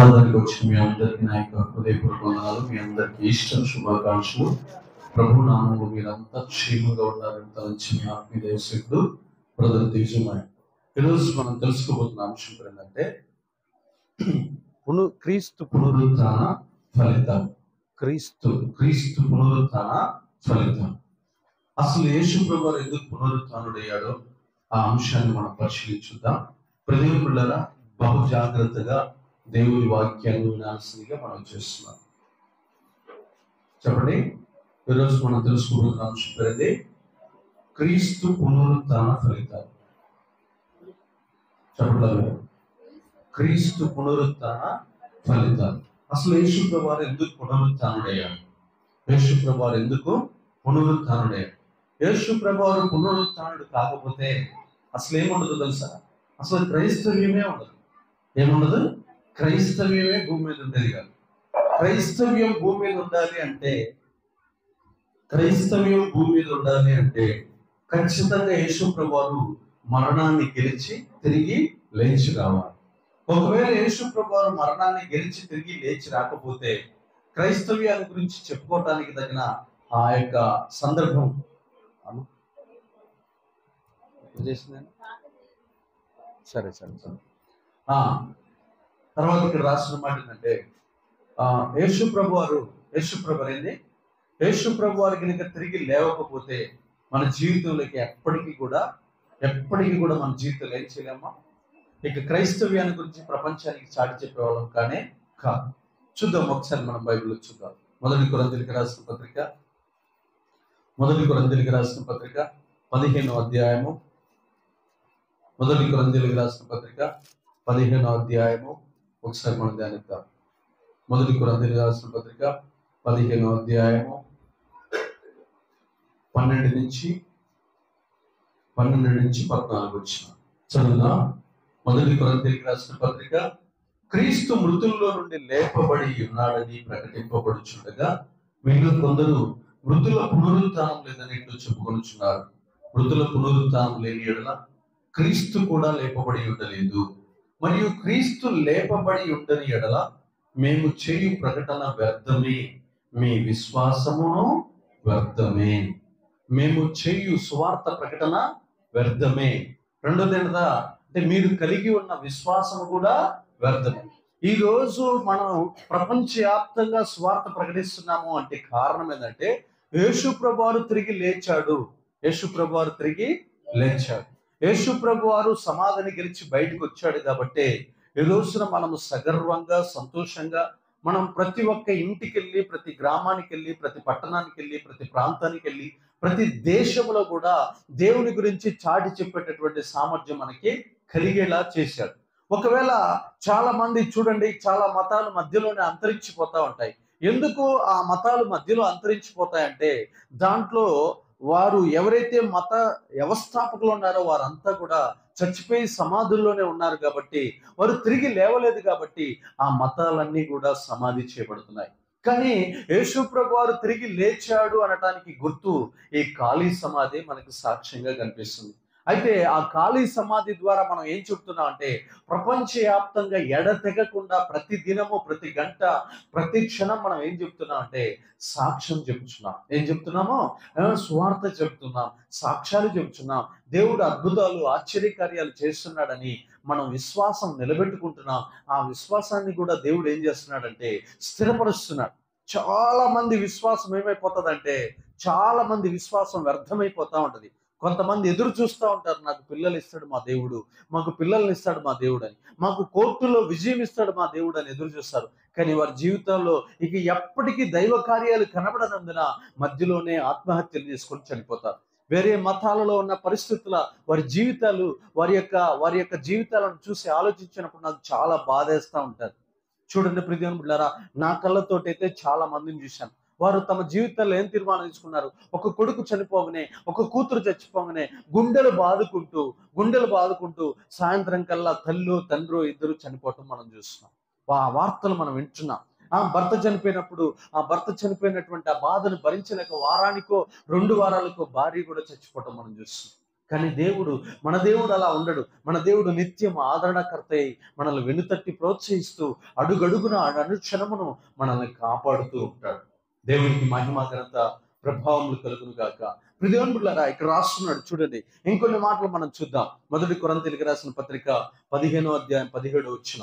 ఆరాధనకు వచ్చిన మీ అందరికీ నా యొక్క హృదయపూర్వక వందనాలు మీ అందరికీ ఇష్టం శుభాకాంక్షలు ప్రభు నామంలో మీరంతా క్షేమంగా ఉండాలని తలంచి మీ ఆత్మీయ దేశకుడు బ్రదర్ తేజమాయ్ ఈరోజు మనం తెలుసుకోబోతున్న అంశం ఏంటంటే పును క్రీస్తు పునరు పునరుత్థాన ఫలితం క్రీస్తు క్రీస్తు పునరుత్థాన ఫలితం అసలు యేసు ప్రభు వారు ఎందుకు పునరుత్థానుడయ్యాడో ఆ అంశాన్ని మనం పరిశీలించుద్దాం ప్రదేవ పిల్లల బహు జాగ్రత్తగా దేవుని వాక్యాన్ని వినాల్సిందిగా మనం చేస్తున్నాం చెప్పండి ఈరోజు మనం తెలుసుకోబోతున్న అంశం పేరుదే క్రీస్తు పునరుత్థాన ఫలితాలు చెప్పండి క్రీస్తు పునరుత్థాన ఫలితాలు అసలు యేసు ప్రభు వారు ఎందుకు పునరుత్థానుడయ్యాడు యేసు ప్రభు వారు ఎందుకు పునరుత్థానుడయ్యాడు యేసు ప్రభు వారు పునరుత్థానుడు కాకపోతే అసలు ఏముండదు తెలుసా అసలు క్రైస్తవ్యమే ఉండదు ఏముండదు క్రైస్తవ్యమే భూమి మీద ఉండేది కాదు క్రైస్తవ్యం భూమి మీద ఉండాలి అంటే క్రైస్తవ్యం భూమి మీద ఉండాలి అంటే ఖచ్చితంగా యేసు ప్రభు వారు మరణాన్ని గెలిచి తిరిగి లేచి రావాలి ఒకవేళ యేసు ప్రభు వారు మరణాన్ని గెలిచి తిరిగి లేచి రాకపోతే క్రైస్తవ్యాన్ని గురించి చెప్పుకోవటానికి తగిన ఆ యొక్క సందర్భం అను? ఏం చేసిందండి? సరే సరే సరే ఆ, తర్వాత ఇక్కడ రాసిన మాట ఏంటంటే ఆ, యేసు ప్రభు వారు యేసు ప్రభు ఏంది యేసు ప్రభు వారు కనుక తిరిగి లేవకపోతే మన జీవితంలోకి ఎప్పటికీ కూడా ఎప్పటికీ కూడా మన జీవితంలో ఏం చేయలేమా ఇక క్రైస్తవ్యాన్ని గురించి ప్రపంచానికి చాటి చెప్పేవాళ్ళం కానీ కాదు చూద్దాం ఒకసారి మనం బైబిల్లో చూద్దాం మొదటి కొరందలికి రాసిన పత్రిక మొదటి కొరందలికి రాసిన పత్రిక పదిహేనో అధ్యాయము మొదటి కొరందలికి రాసిన పత్రిక పదిహేనో అధ్యాయము ఒకసారి మనం ధ్యానిద్దాం మొదటి కొరందలికి రాసిన పత్రిక పదిహేనో అధ్యాయము పన్నెండు నుంచి పన్నెండు నుంచి పద్నాలుగు వచ్చిన చదువునా మొదటి కొరందలికి రాసిన పత్రిక క్రీస్తు మృతుల్లో నుండి లేపబడి ఉన్నాడని ప్రకటింపబడుచుండగా మీలో కొందరు మృతుల పునరుత్థానం లేదన్నట్టు చెప్పుకొనుచున్నారు మృతుల పునరుత్థానం లేని ఎడల క్రీస్తు కూడా లేపబడి ఉండలేదు మరియు క్రీస్తు లేపబడి ఉండని ఎడల మేము చేయు ప్రకటన వ్యర్థమే మీ విశ్వాసమును వ్యర్థమే మేము చేయు సువార్త ప్రకటన వ్యర్థమే రెండోది ఏంటదా అంటే మీరు కలిగి ఉన్న విశ్వాసము కూడా వ్యర్థమే ఈ రోజు మనం ప్రపంచవ్యాప్తంగా స్వార్థ ప్రకటిస్తున్నాము అంటే కారణం ఏంటంటే యేసు ప్రభువారు తిరిగి లేచాడు యేసు ప్రభువారు తిరిగి లేచాడు యేసు ప్రభువారు సమాధిని గెలిచి బయటకు వచ్చాడు కాబట్టి ఈ రోజున మనము సగర్వంగా సంతోషంగా మనం ప్రతి ఒక్క ఇంటికి వెళ్ళి ప్రతి గ్రామానికి వెళ్ళి ప్రతి పట్టణానికి వెళ్ళి ప్రతి ప్రాంతానికి వెళ్ళి ప్రతి దేశంలో కూడా దేవుని గురించి చాటి చెప్పేటటువంటి సామర్థ్యం మనకి కలిగేలా చేశాడు ఒకవేళ చాలా మంది చూడండి చాలా మతాలు మధ్యలోనే అంతరించిపోతా ఉంటాయి ఎందుకు ఆ మతాలు మధ్యలో అంతరించిపోతాయంటే దాంట్లో వారు ఎవరైతే మత వ్యవస్థాపకులు ఉన్నారో వారంతా కూడా చచ్చిపోయి సమాధుల్లోనే ఉన్నారు కాబట్టి వారు తిరిగి లేవలేదు కాబట్టి ఆ మతాలన్నీ కూడా సమాధి చేయబడుతున్నాయి కానీ యేసు ప్రభు వారు తిరిగి లేచాడు అనటానికి గుర్తు ఈ ఖాళీ సమాధి మనకు సాక్ష్యంగా కనిపిస్తుంది అయితే ఆ ఖాళీ సమాధి ద్వారా మనం ఏం చెప్తున్నాం అంటే ప్రపంచవ్యాప్తంగా ఎడతెగకుండా ప్రతి దినము ప్రతి గంట ప్రతి క్షణం మనం ఏం చెప్తున్నాం అంటే సాక్ష్యం చెప్తున్నాం ఏం చెప్తున్నామో ఆ, సువార్త చెప్తున్నాం సాక్ష్యాలు చెప్తున్నాం దేవుడు అద్భుతాలు ఆశ్చర్యకార్యాలు చేస్తున్నాడని మనం విశ్వాసం నిలబెట్టుకుంటున్నాం ఆ విశ్వాసాన్ని కూడా దేవుడు ఏం చేస్తున్నాడంటే స్థిరపరుస్తున్నాడు చాలా మంది విశ్వాసం ఏమైపోతుందంటే చాలా మంది విశ్వాసం వ్యర్థమైపోతా ఉంటది కొంతమంది ఎదురు చూస్తూ ఉంటారు నాకు పిల్లలు ఇస్తాడు మా దేవుడు మాకు పిల్లల్ని ఇస్తాడు మా దేవుడు అని మాకు కోర్టులో విజయం ఇస్తాడు మా దేవుడు అని ఎదురు చూస్తారు కానీ వారి జీవితంలో ఇక ఎప్పటికీ దైవ కార్యాలు కనబడనందున మధ్యలోనే ఆత్మహత్యలు చేసుకొని చనిపోతారు వేరే మతాలలో ఉన్న పరిస్థితుల వారి జీవితాలు వారి యొక్క వారి యొక్క జీవితాలను చూసి ఆలోచించినప్పుడు నాకు చాలా బాధేస్తూ ఉంటారు చూడండి ప్రతిదినం బిడ్డారా నా కళ్ళతోటి అయితే చాలా మందిని చూశాను వారు తమ జీవితాల్లో ఏం తీర్మానం తీసుకున్నారు ఒక కొడుకు చనిపోగానే ఒక కూతురు చచ్చిపోగానే గుండెలు బాదుకుంటూ గుండెలు బాదుకుంటూ సాయంత్రం కల్లా తల్లు తండ్రు ఇద్దరు చనిపోవటం మనం చూస్తున్నాం ఆ వార్తలు మనం వింటున్నాం ఆ భర్త చనిపోయినప్పుడు ఆ భర్త చనిపోయినటువంటి ఆ బాధను భరించలేక వారానికో రెండు వారాలకో భార్య కూడా చచ్చిపోవటం మనం చూస్తున్నాం కానీ దేవుడు మన దేవుడు అలా ఉండడు మన దేవుడు నిత్యం ఆదరణకర్త అయి మనల్ని వెనుతట్టి ప్రోత్సహిస్తూ అడుగడుగున అనుక్షణమును మనల్ని కాపాడుతూ ఉంటాడు దేవునికి మహిమ ఘనత ప్రభావములు కలుగును గాక హృదయం బిడ్డారా ఇక్కడ రాస్తున్నాడు చూడండి ఇంకొన్ని మాటలు మనం చూద్దాం మొదటి కొరంతీలకు రాసిన పత్రిక పదిహేనో అధ్యాయం పదిహేడు వచ్చిన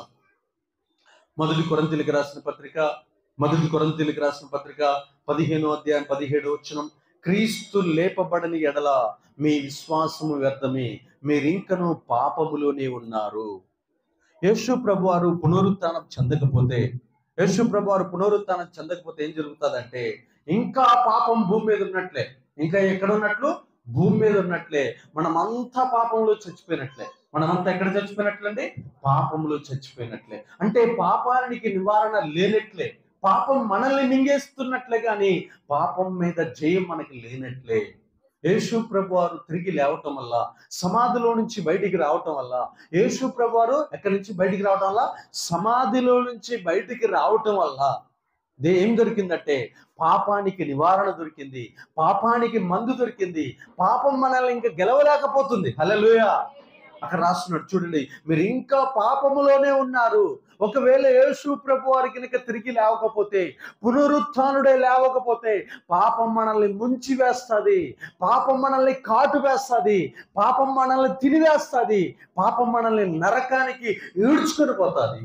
మొదటి కొరంతీలకు రాసిన పత్రిక మొదటి కొరంతీలకు రాసిన పత్రిక పదిహేనో అధ్యాయం పదిహేడు వచ్చిన క్రీస్తు లేపబడని ఎడల మీ విశ్వాసము వ్యర్థమే మీరింకను పాపములోనే ఉన్నారు యేసు ప్రభు వారు పునరుత్థానం చెందకపోతే యేసు ప్రభు వారు పునరుత్థానం చెందకపోతే ఏం జరుగుతుందంటే ఇంకా పాపం భూమి మీద ఉన్నట్లే ఇంకా ఎక్కడ ఉన్నట్లు భూమి మీద ఉన్నట్లే మనమంతా పాపంలో చచ్చిపోయినట్లే మనమంతా ఎక్కడ చచ్చిపోయినట్లండి పాపంలో చచ్చిపోయినట్లే అంటే పాపానికి నివారణ లేనట్లే పాపం మనల్ని మింగేస్తున్నట్లే కానీ పాపం మీద జయం మనకి లేనట్లే యేసు ప్రభు వారు తిరిగి లేవటం వల్ల సమాధిలో నుంచి బయటికి రావటం వల్ల యేసు ప్రభు వారు ఎక్కడి నుంచి బయటికి రావటం వల్ల సమాధిలో నుంచి బయటికి రావటం వల్ల దే ఏం దొరికిందంటే పాపానికి నివారణ దొరికింది పాపానికి మందు దొరికింది పాపం మనల్ని ఇంకా గెలవలేకపోతుంది హల్లెలూయా అక్కడ రాస్తున్నాడు చూడండి మీరు ఇంకా పాపములోనే ఉన్నారు ఒకవేళ యేసు ప్రభు వారికి కనుక తిరిగి లేవకపోతే పునరుత్థానుడే లేవకపోతే పాపం మనల్ని ముంచి వేస్తుంది పాపం మనల్ని కాటు వేస్తుంది పాపం మనల్ని తినివేస్తుంది పాపం మనల్ని నరకానికి ఈడ్చుకొని పోతుంది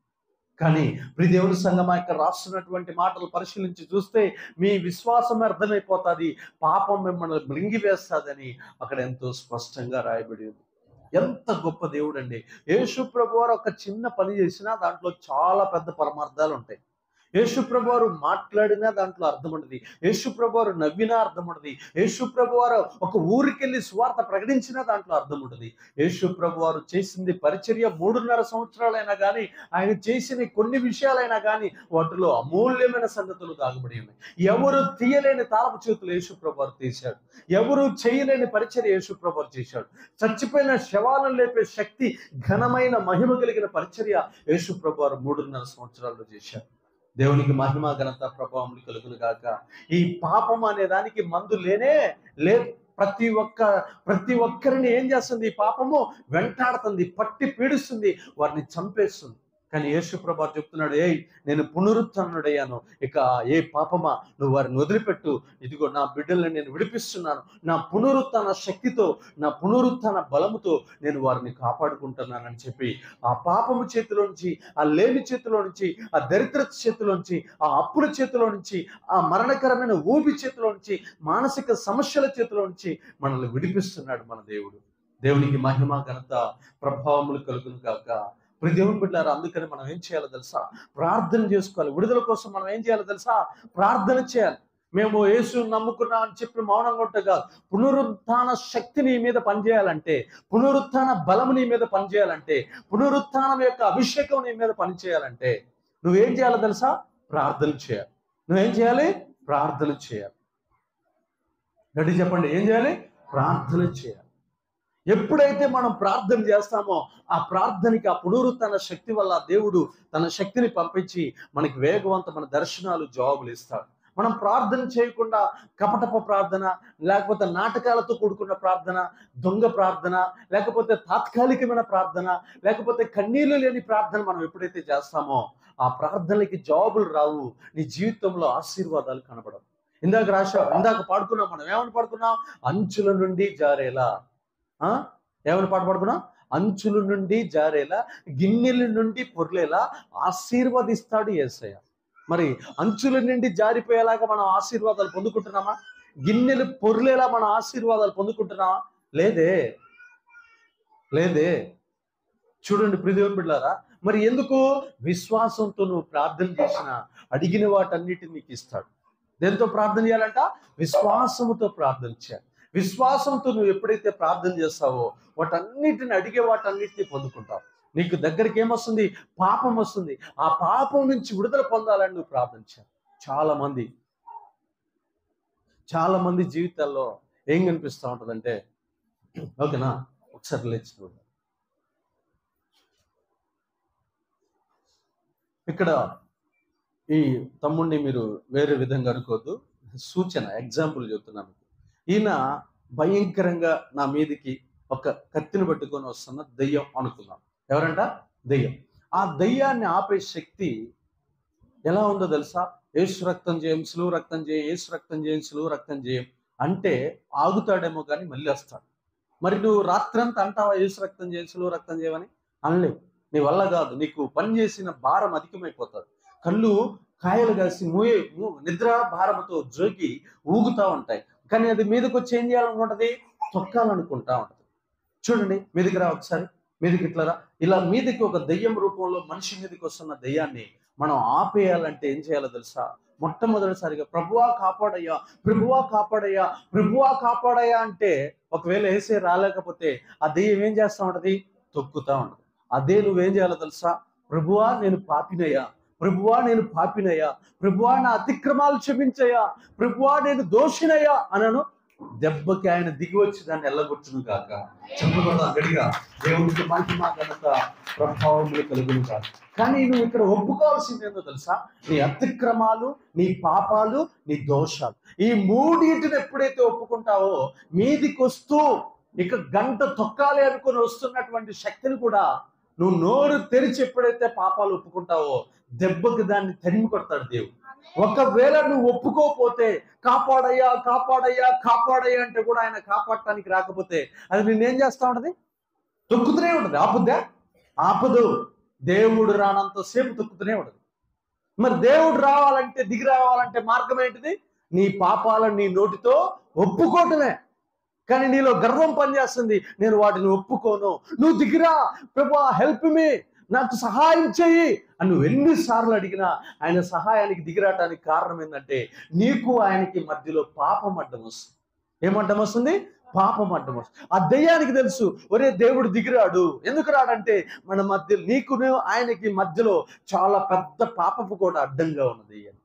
కానీ ప్రియ దేవుని సంఘం యొక్క రాస్తున్నటువంటి మాటలు పరిశీలించి చూస్తే మీ విశ్వాసం అర్థమైపోతుంది పాపం మిమ్మల్ని మృంగివేస్తుందని అక్కడ ఎంతో స్పష్టంగా రాయబడి ఉంది ఎంత గొప్ప దేవుడు అండి యేసు ప్రభు వారు ఒక చిన్న పని చేసినా దాంట్లో చాలా పెద్ద పరమార్థాలు ఉంటాయి యేసు ప్రభు వారు మాట్లాడినా దాంట్లో అర్థం ఉండదు యేసు ప్రభు వారు నవ్వినా అర్థం ఉండదు యేసు ప్రభు వారు ఒక ఊరికెళ్ళి స్వార్థ ప్రకటించినా దాంట్లో అర్థం ఉంటుంది యేసు ప్రభు వారు చేసింది పరిచర్య మూడున్నర సంవత్సరాలైనా కానీ ఆయన చేసిన కొన్ని విషయాలైనా కానీ వాటిలో అమూల్యమైన సంగతులు దాగబడి ఉన్నాయి ఎవరు తీయలేని తాళపు చేతులు యేసు ప్రభు వారు తీశాడు ఎవరు చేయలేని పరిచర్య యేసు ప్రభు వారు చేశాడు చచ్చిపోయిన శవాలను లేపే శక్తి ఘనమైన మహిమ కలిగిన పరిచర్య యేసు ప్రభు వారు మూడున్నర సంవత్సరాల్లో చేశాడు దేవునికి మహిమ ఘనత ప్రభావములు కలుగును గాక ఈ పాపం అనే దానికి మందు లేనే లే ప్రతి ఒక్క ప్రతి ఒక్కరిని ఏం చేస్తుంది ఈ పాపము వెంటాడుతుంది పట్టి పీడిస్తుంది వారిని చంపేస్తుంది కానీ యేసు ప్రభా చెప్తున్నాడు ఏయ్ నేను పునరుత్డయ్యాను ఇక ఏ పాపమా నువ్వు వారిని వదిలిపెట్టు ఇదిగో నా బిడ్డల్ని నేను విడిపిస్తున్నాను నా పునరుత్న శక్తితో నా పునరుత్న బలముతో నేను వారిని కాపాడుకుంటున్నానని చెప్పి ఆ పాపము చేతిలో నుంచి ఆ లేని చేతిలో నుంచి ఆ దరిద్ర చేతిలో నుంచి ఆ అప్పుల చేతిలో నుంచి ఆ మరణకరమైన ఊపి చేతిలో నుంచి మానసిక సమస్యల చేతిలో నుంచి మనల్ని విడిపిస్తున్నాడు మన దేవుడు దేవునికి మహిమ ఘనత ప్రభావములు కలుగును కాక ప్రతి దేవుని బిడ్డారు అందుకని మనం ఏం చేయాలో తెలుసా ప్రార్థన చేసుకోవాలి విడుదల కోసం మనం ఏం చేయాలో తెలుసా ప్రార్థన చేయాలి మేము యేసు నమ్ముకున్నాం అని చెప్పి మౌనంగా ఉంటే కాదు పునరుత్థాన శక్తి నీ మీద పనిచేయాలంటే పునరుత్థాన బలం నీ మీద పనిచేయాలంటే పునరుత్థానం యొక్క అభిషేకం నీ మీద పనిచేయాలంటే నువ్వేం చేయాలో తెలుసా ప్రార్థన చేయాలి నువ్వేం చేయాలి ప్రార్థన చేయాలి గట్టి చెప్పండి ఏం చేయాలి ప్రార్థన చేయాలి ఎప్పుడైతే మనం ప్రార్థన చేస్తామో ఆ ప్రార్థనకి ఆ పునరుత్న శక్తి వల్ల దేవుడు తన శక్తిని పంపించి మనకి వేగవంతమైన దర్శనాలు జవాబులు ఇస్తాడు మనం ప్రార్థన చేయకుండా కపటపు ప్రార్థన లేకపోతే నాటకాలతో కూడుకున్న ప్రార్థన దొంగ ప్రార్థన లేకపోతే తాత్కాలికమైన ప్రార్థన లేకపోతే కన్నీళ్లు లేని ప్రార్థన మనం ఎప్పుడైతే చేస్తామో ఆ ప్రార్థనలకి జవాబులు రావు నీ జీవితంలో ఆశీర్వాదాలు కనబడవు ఇందాక రాశా ఇందాక పాడుకున్నాం మనం ఏమని పాడుకున్నాం అంచుల నుండి జారేలా ఆ ఏమని పాట పాడుకున్నాం అంచుల నుండి జారేలా గిన్నెల నుండి పొర్లేలా ఆశీర్వదిస్తాడు యేసయ్య మరి అంచుల నుండి జారిపోయేలాగా మనం ఆశీర్వాదాలు పొందుకుంటున్నామా గిన్నెలు పొర్లేలా మనం ఆశీర్వాదాలు పొందుకుంటున్నామా లేదే లేదే చూడండి ప్రిదేవన్ బిడ్డారా మరి ఎందుకు విశ్వాసంతో నువ్వు ప్రార్థన చేసిన అడిగిన వాటన్నిటిని నీకు ఇస్తాడు దేంతో ప్రార్థన చేయాలంట విశ్వాసముతో ప్రార్థన చేయాలి విశ్వాసంతో నువ్వు ఎప్పుడైతే ప్రార్థన చేస్తావో వాటన్నిటిని అడిగే వాటన్నిటిని పొందుకుంటావు నీకు దగ్గరికి ఏమొస్తుంది పాపం వస్తుంది ఆ పాపం నుంచి విడుదల పొందాలని నువ్వు ప్రార్థన చేయాలి చాలా మంది చాలా మంది జీవితాల్లో ఏం కనిపిస్తూ ఉంటుందంటే ఓకేనా ఒకసారి లేచి చూడండి ఇక్కడ ఈ తమ్ముడిని మీరు వేరే విధంగా అనుకోవద్దు సూచన ఎగ్జాంపుల్ చెప్తున్నాను ఈయన భయంకరంగా నా మీదికి ఒక కత్తిని పట్టుకొని వస్తున్న దెయ్యం అనుకున్నాం ఎవరంట దెయ్యం ఆ దెయ్యాన్ని ఆపే శక్తి ఎలా ఉందో తెలుసా ఏసు రక్తం చేయం సులువు రక్తం చేయం ఏసు రక్తం చేయం సులువు రక్తం చేయం అంటే ఆగుతాడేమో కానీ మళ్ళీ వస్తాడు మరి నువ్వు రాత్రంతా అంటావా ఏసు రక్తం చేయం సులువు రక్తం చేయమని అనలేవు నీ వల్ల కాదు నీకు పని చేసిన భారం అధికమైపోతుంది కళ్ళు కాయలు కాసి మూయే మూ- నిద్ర భారముతో జోకి ఊగుతా ఉంటాయి కానీ అది మీదకి వచ్చి ఏం చేయాలనుకుంటది తొక్కాలనుకుంటా ఉంటది చూడండి మీదికి రా ఒకసారి మీదికి ఇట్లా రా ఇలా మీదికి ఒక దెయ్యం రూపంలో మనిషి మీదకి వస్తున్న దెయ్యాన్ని మనం ఆపేయాలంటే ఏం చేయాలో తెలుసా మొట్టమొదటిసారిగా ప్రభువా కాపాడయ్యా ప్రభువా కాపాడయ్యా ప్రభువా కాపాడయ్యా అంటే ఒకవేళ వేసే రాలేకపోతే ఆ దెయ్యం ఏం చేస్తా ఉంటది తొక్కుతా ఉంటది అదే నువ్వేం చేయాలో తెలుసా ప్రభువా నేను పాపినయ్యా ప్రభువా నేను పాపినయ్యా ప్రభువా నా అతిక్రమాలు క్షమించయ్యా ప్రభువా నేను దోషినయ్యా అనను దెబ్బకి ఆయన దిగి వచ్చి దాన్ని ఎల్లగొట్టును కాక చెప్పకూడదు గడిగా దేవునికి మహిమ ఘనత ప్రభావములు కలుగును కాక కానీ నువ్వు ఇక్కడ ఒప్పుకోవాల్సింది ఏంటో తెలుసా నీ అతిక్రమాలు నీ పాపాలు నీ దోషాలు ఈ మూడింటిని ఎప్పుడైతే ఒప్పుకుంటావో మీదికి వస్తూ ఇక గంట తొక్కాలి అనుకుని వస్తున్నటువంటి శక్తిని కూడా నువ్వు నోరు తెరిచి ఎప్పుడైతే పాపాలు ఒప్పుకుంటావో దెబ్బకి దాన్ని తరిమి కొడతాడు దేవుడు ఒకవేళ నువ్వు ఒప్పుకోకపోతే కాపాడయ్యా కాపాడయ్యా కాపాడయ్యా అంటే కూడా ఆయన కాపాడటానికి రాకపోతే అది నేనేం చేస్తా ఉంటది తొక్కుతూనే ఉంటది ఆపుద్దా ఆపదు దేవుడు రానంత సేపు తొక్కుతూనే ఉంటది మరి దేవుడు రావాలంటే దిగి రావాలంటే మార్గం ఏంటిది నీ పాపాలను నీ నోటితో ఒప్పుకోవటమే కానీ నీలో గర్వం పనిచేస్తుంది నేను వాటిని ఒప్పుకోను నువ్వు దిగిరా ప్రభా హెల్ప్ మీ నాకు సహాయం చెయ్యి అని నువ్వు ఎన్నిసార్లు అడిగినా ఆయన సహాయానికి దిగిరాటానికి కారణం ఏంటంటే నీకు ఆయనకి మధ్యలో పాపం అడ్డం వస్తుంది ఏమడ్డం వస్తుంది పాపం అడ్డం వస్తుంది ఆ దెయ్యానికి తెలుసు ఒరే దేవుడు దిగిరాడు ఎందుకు రాడంటే మన మధ్య నీకు ఆయనకి మధ్యలో చాలా పెద్ద పాపపు కూడా అడ్డంగా ఉన్నది అని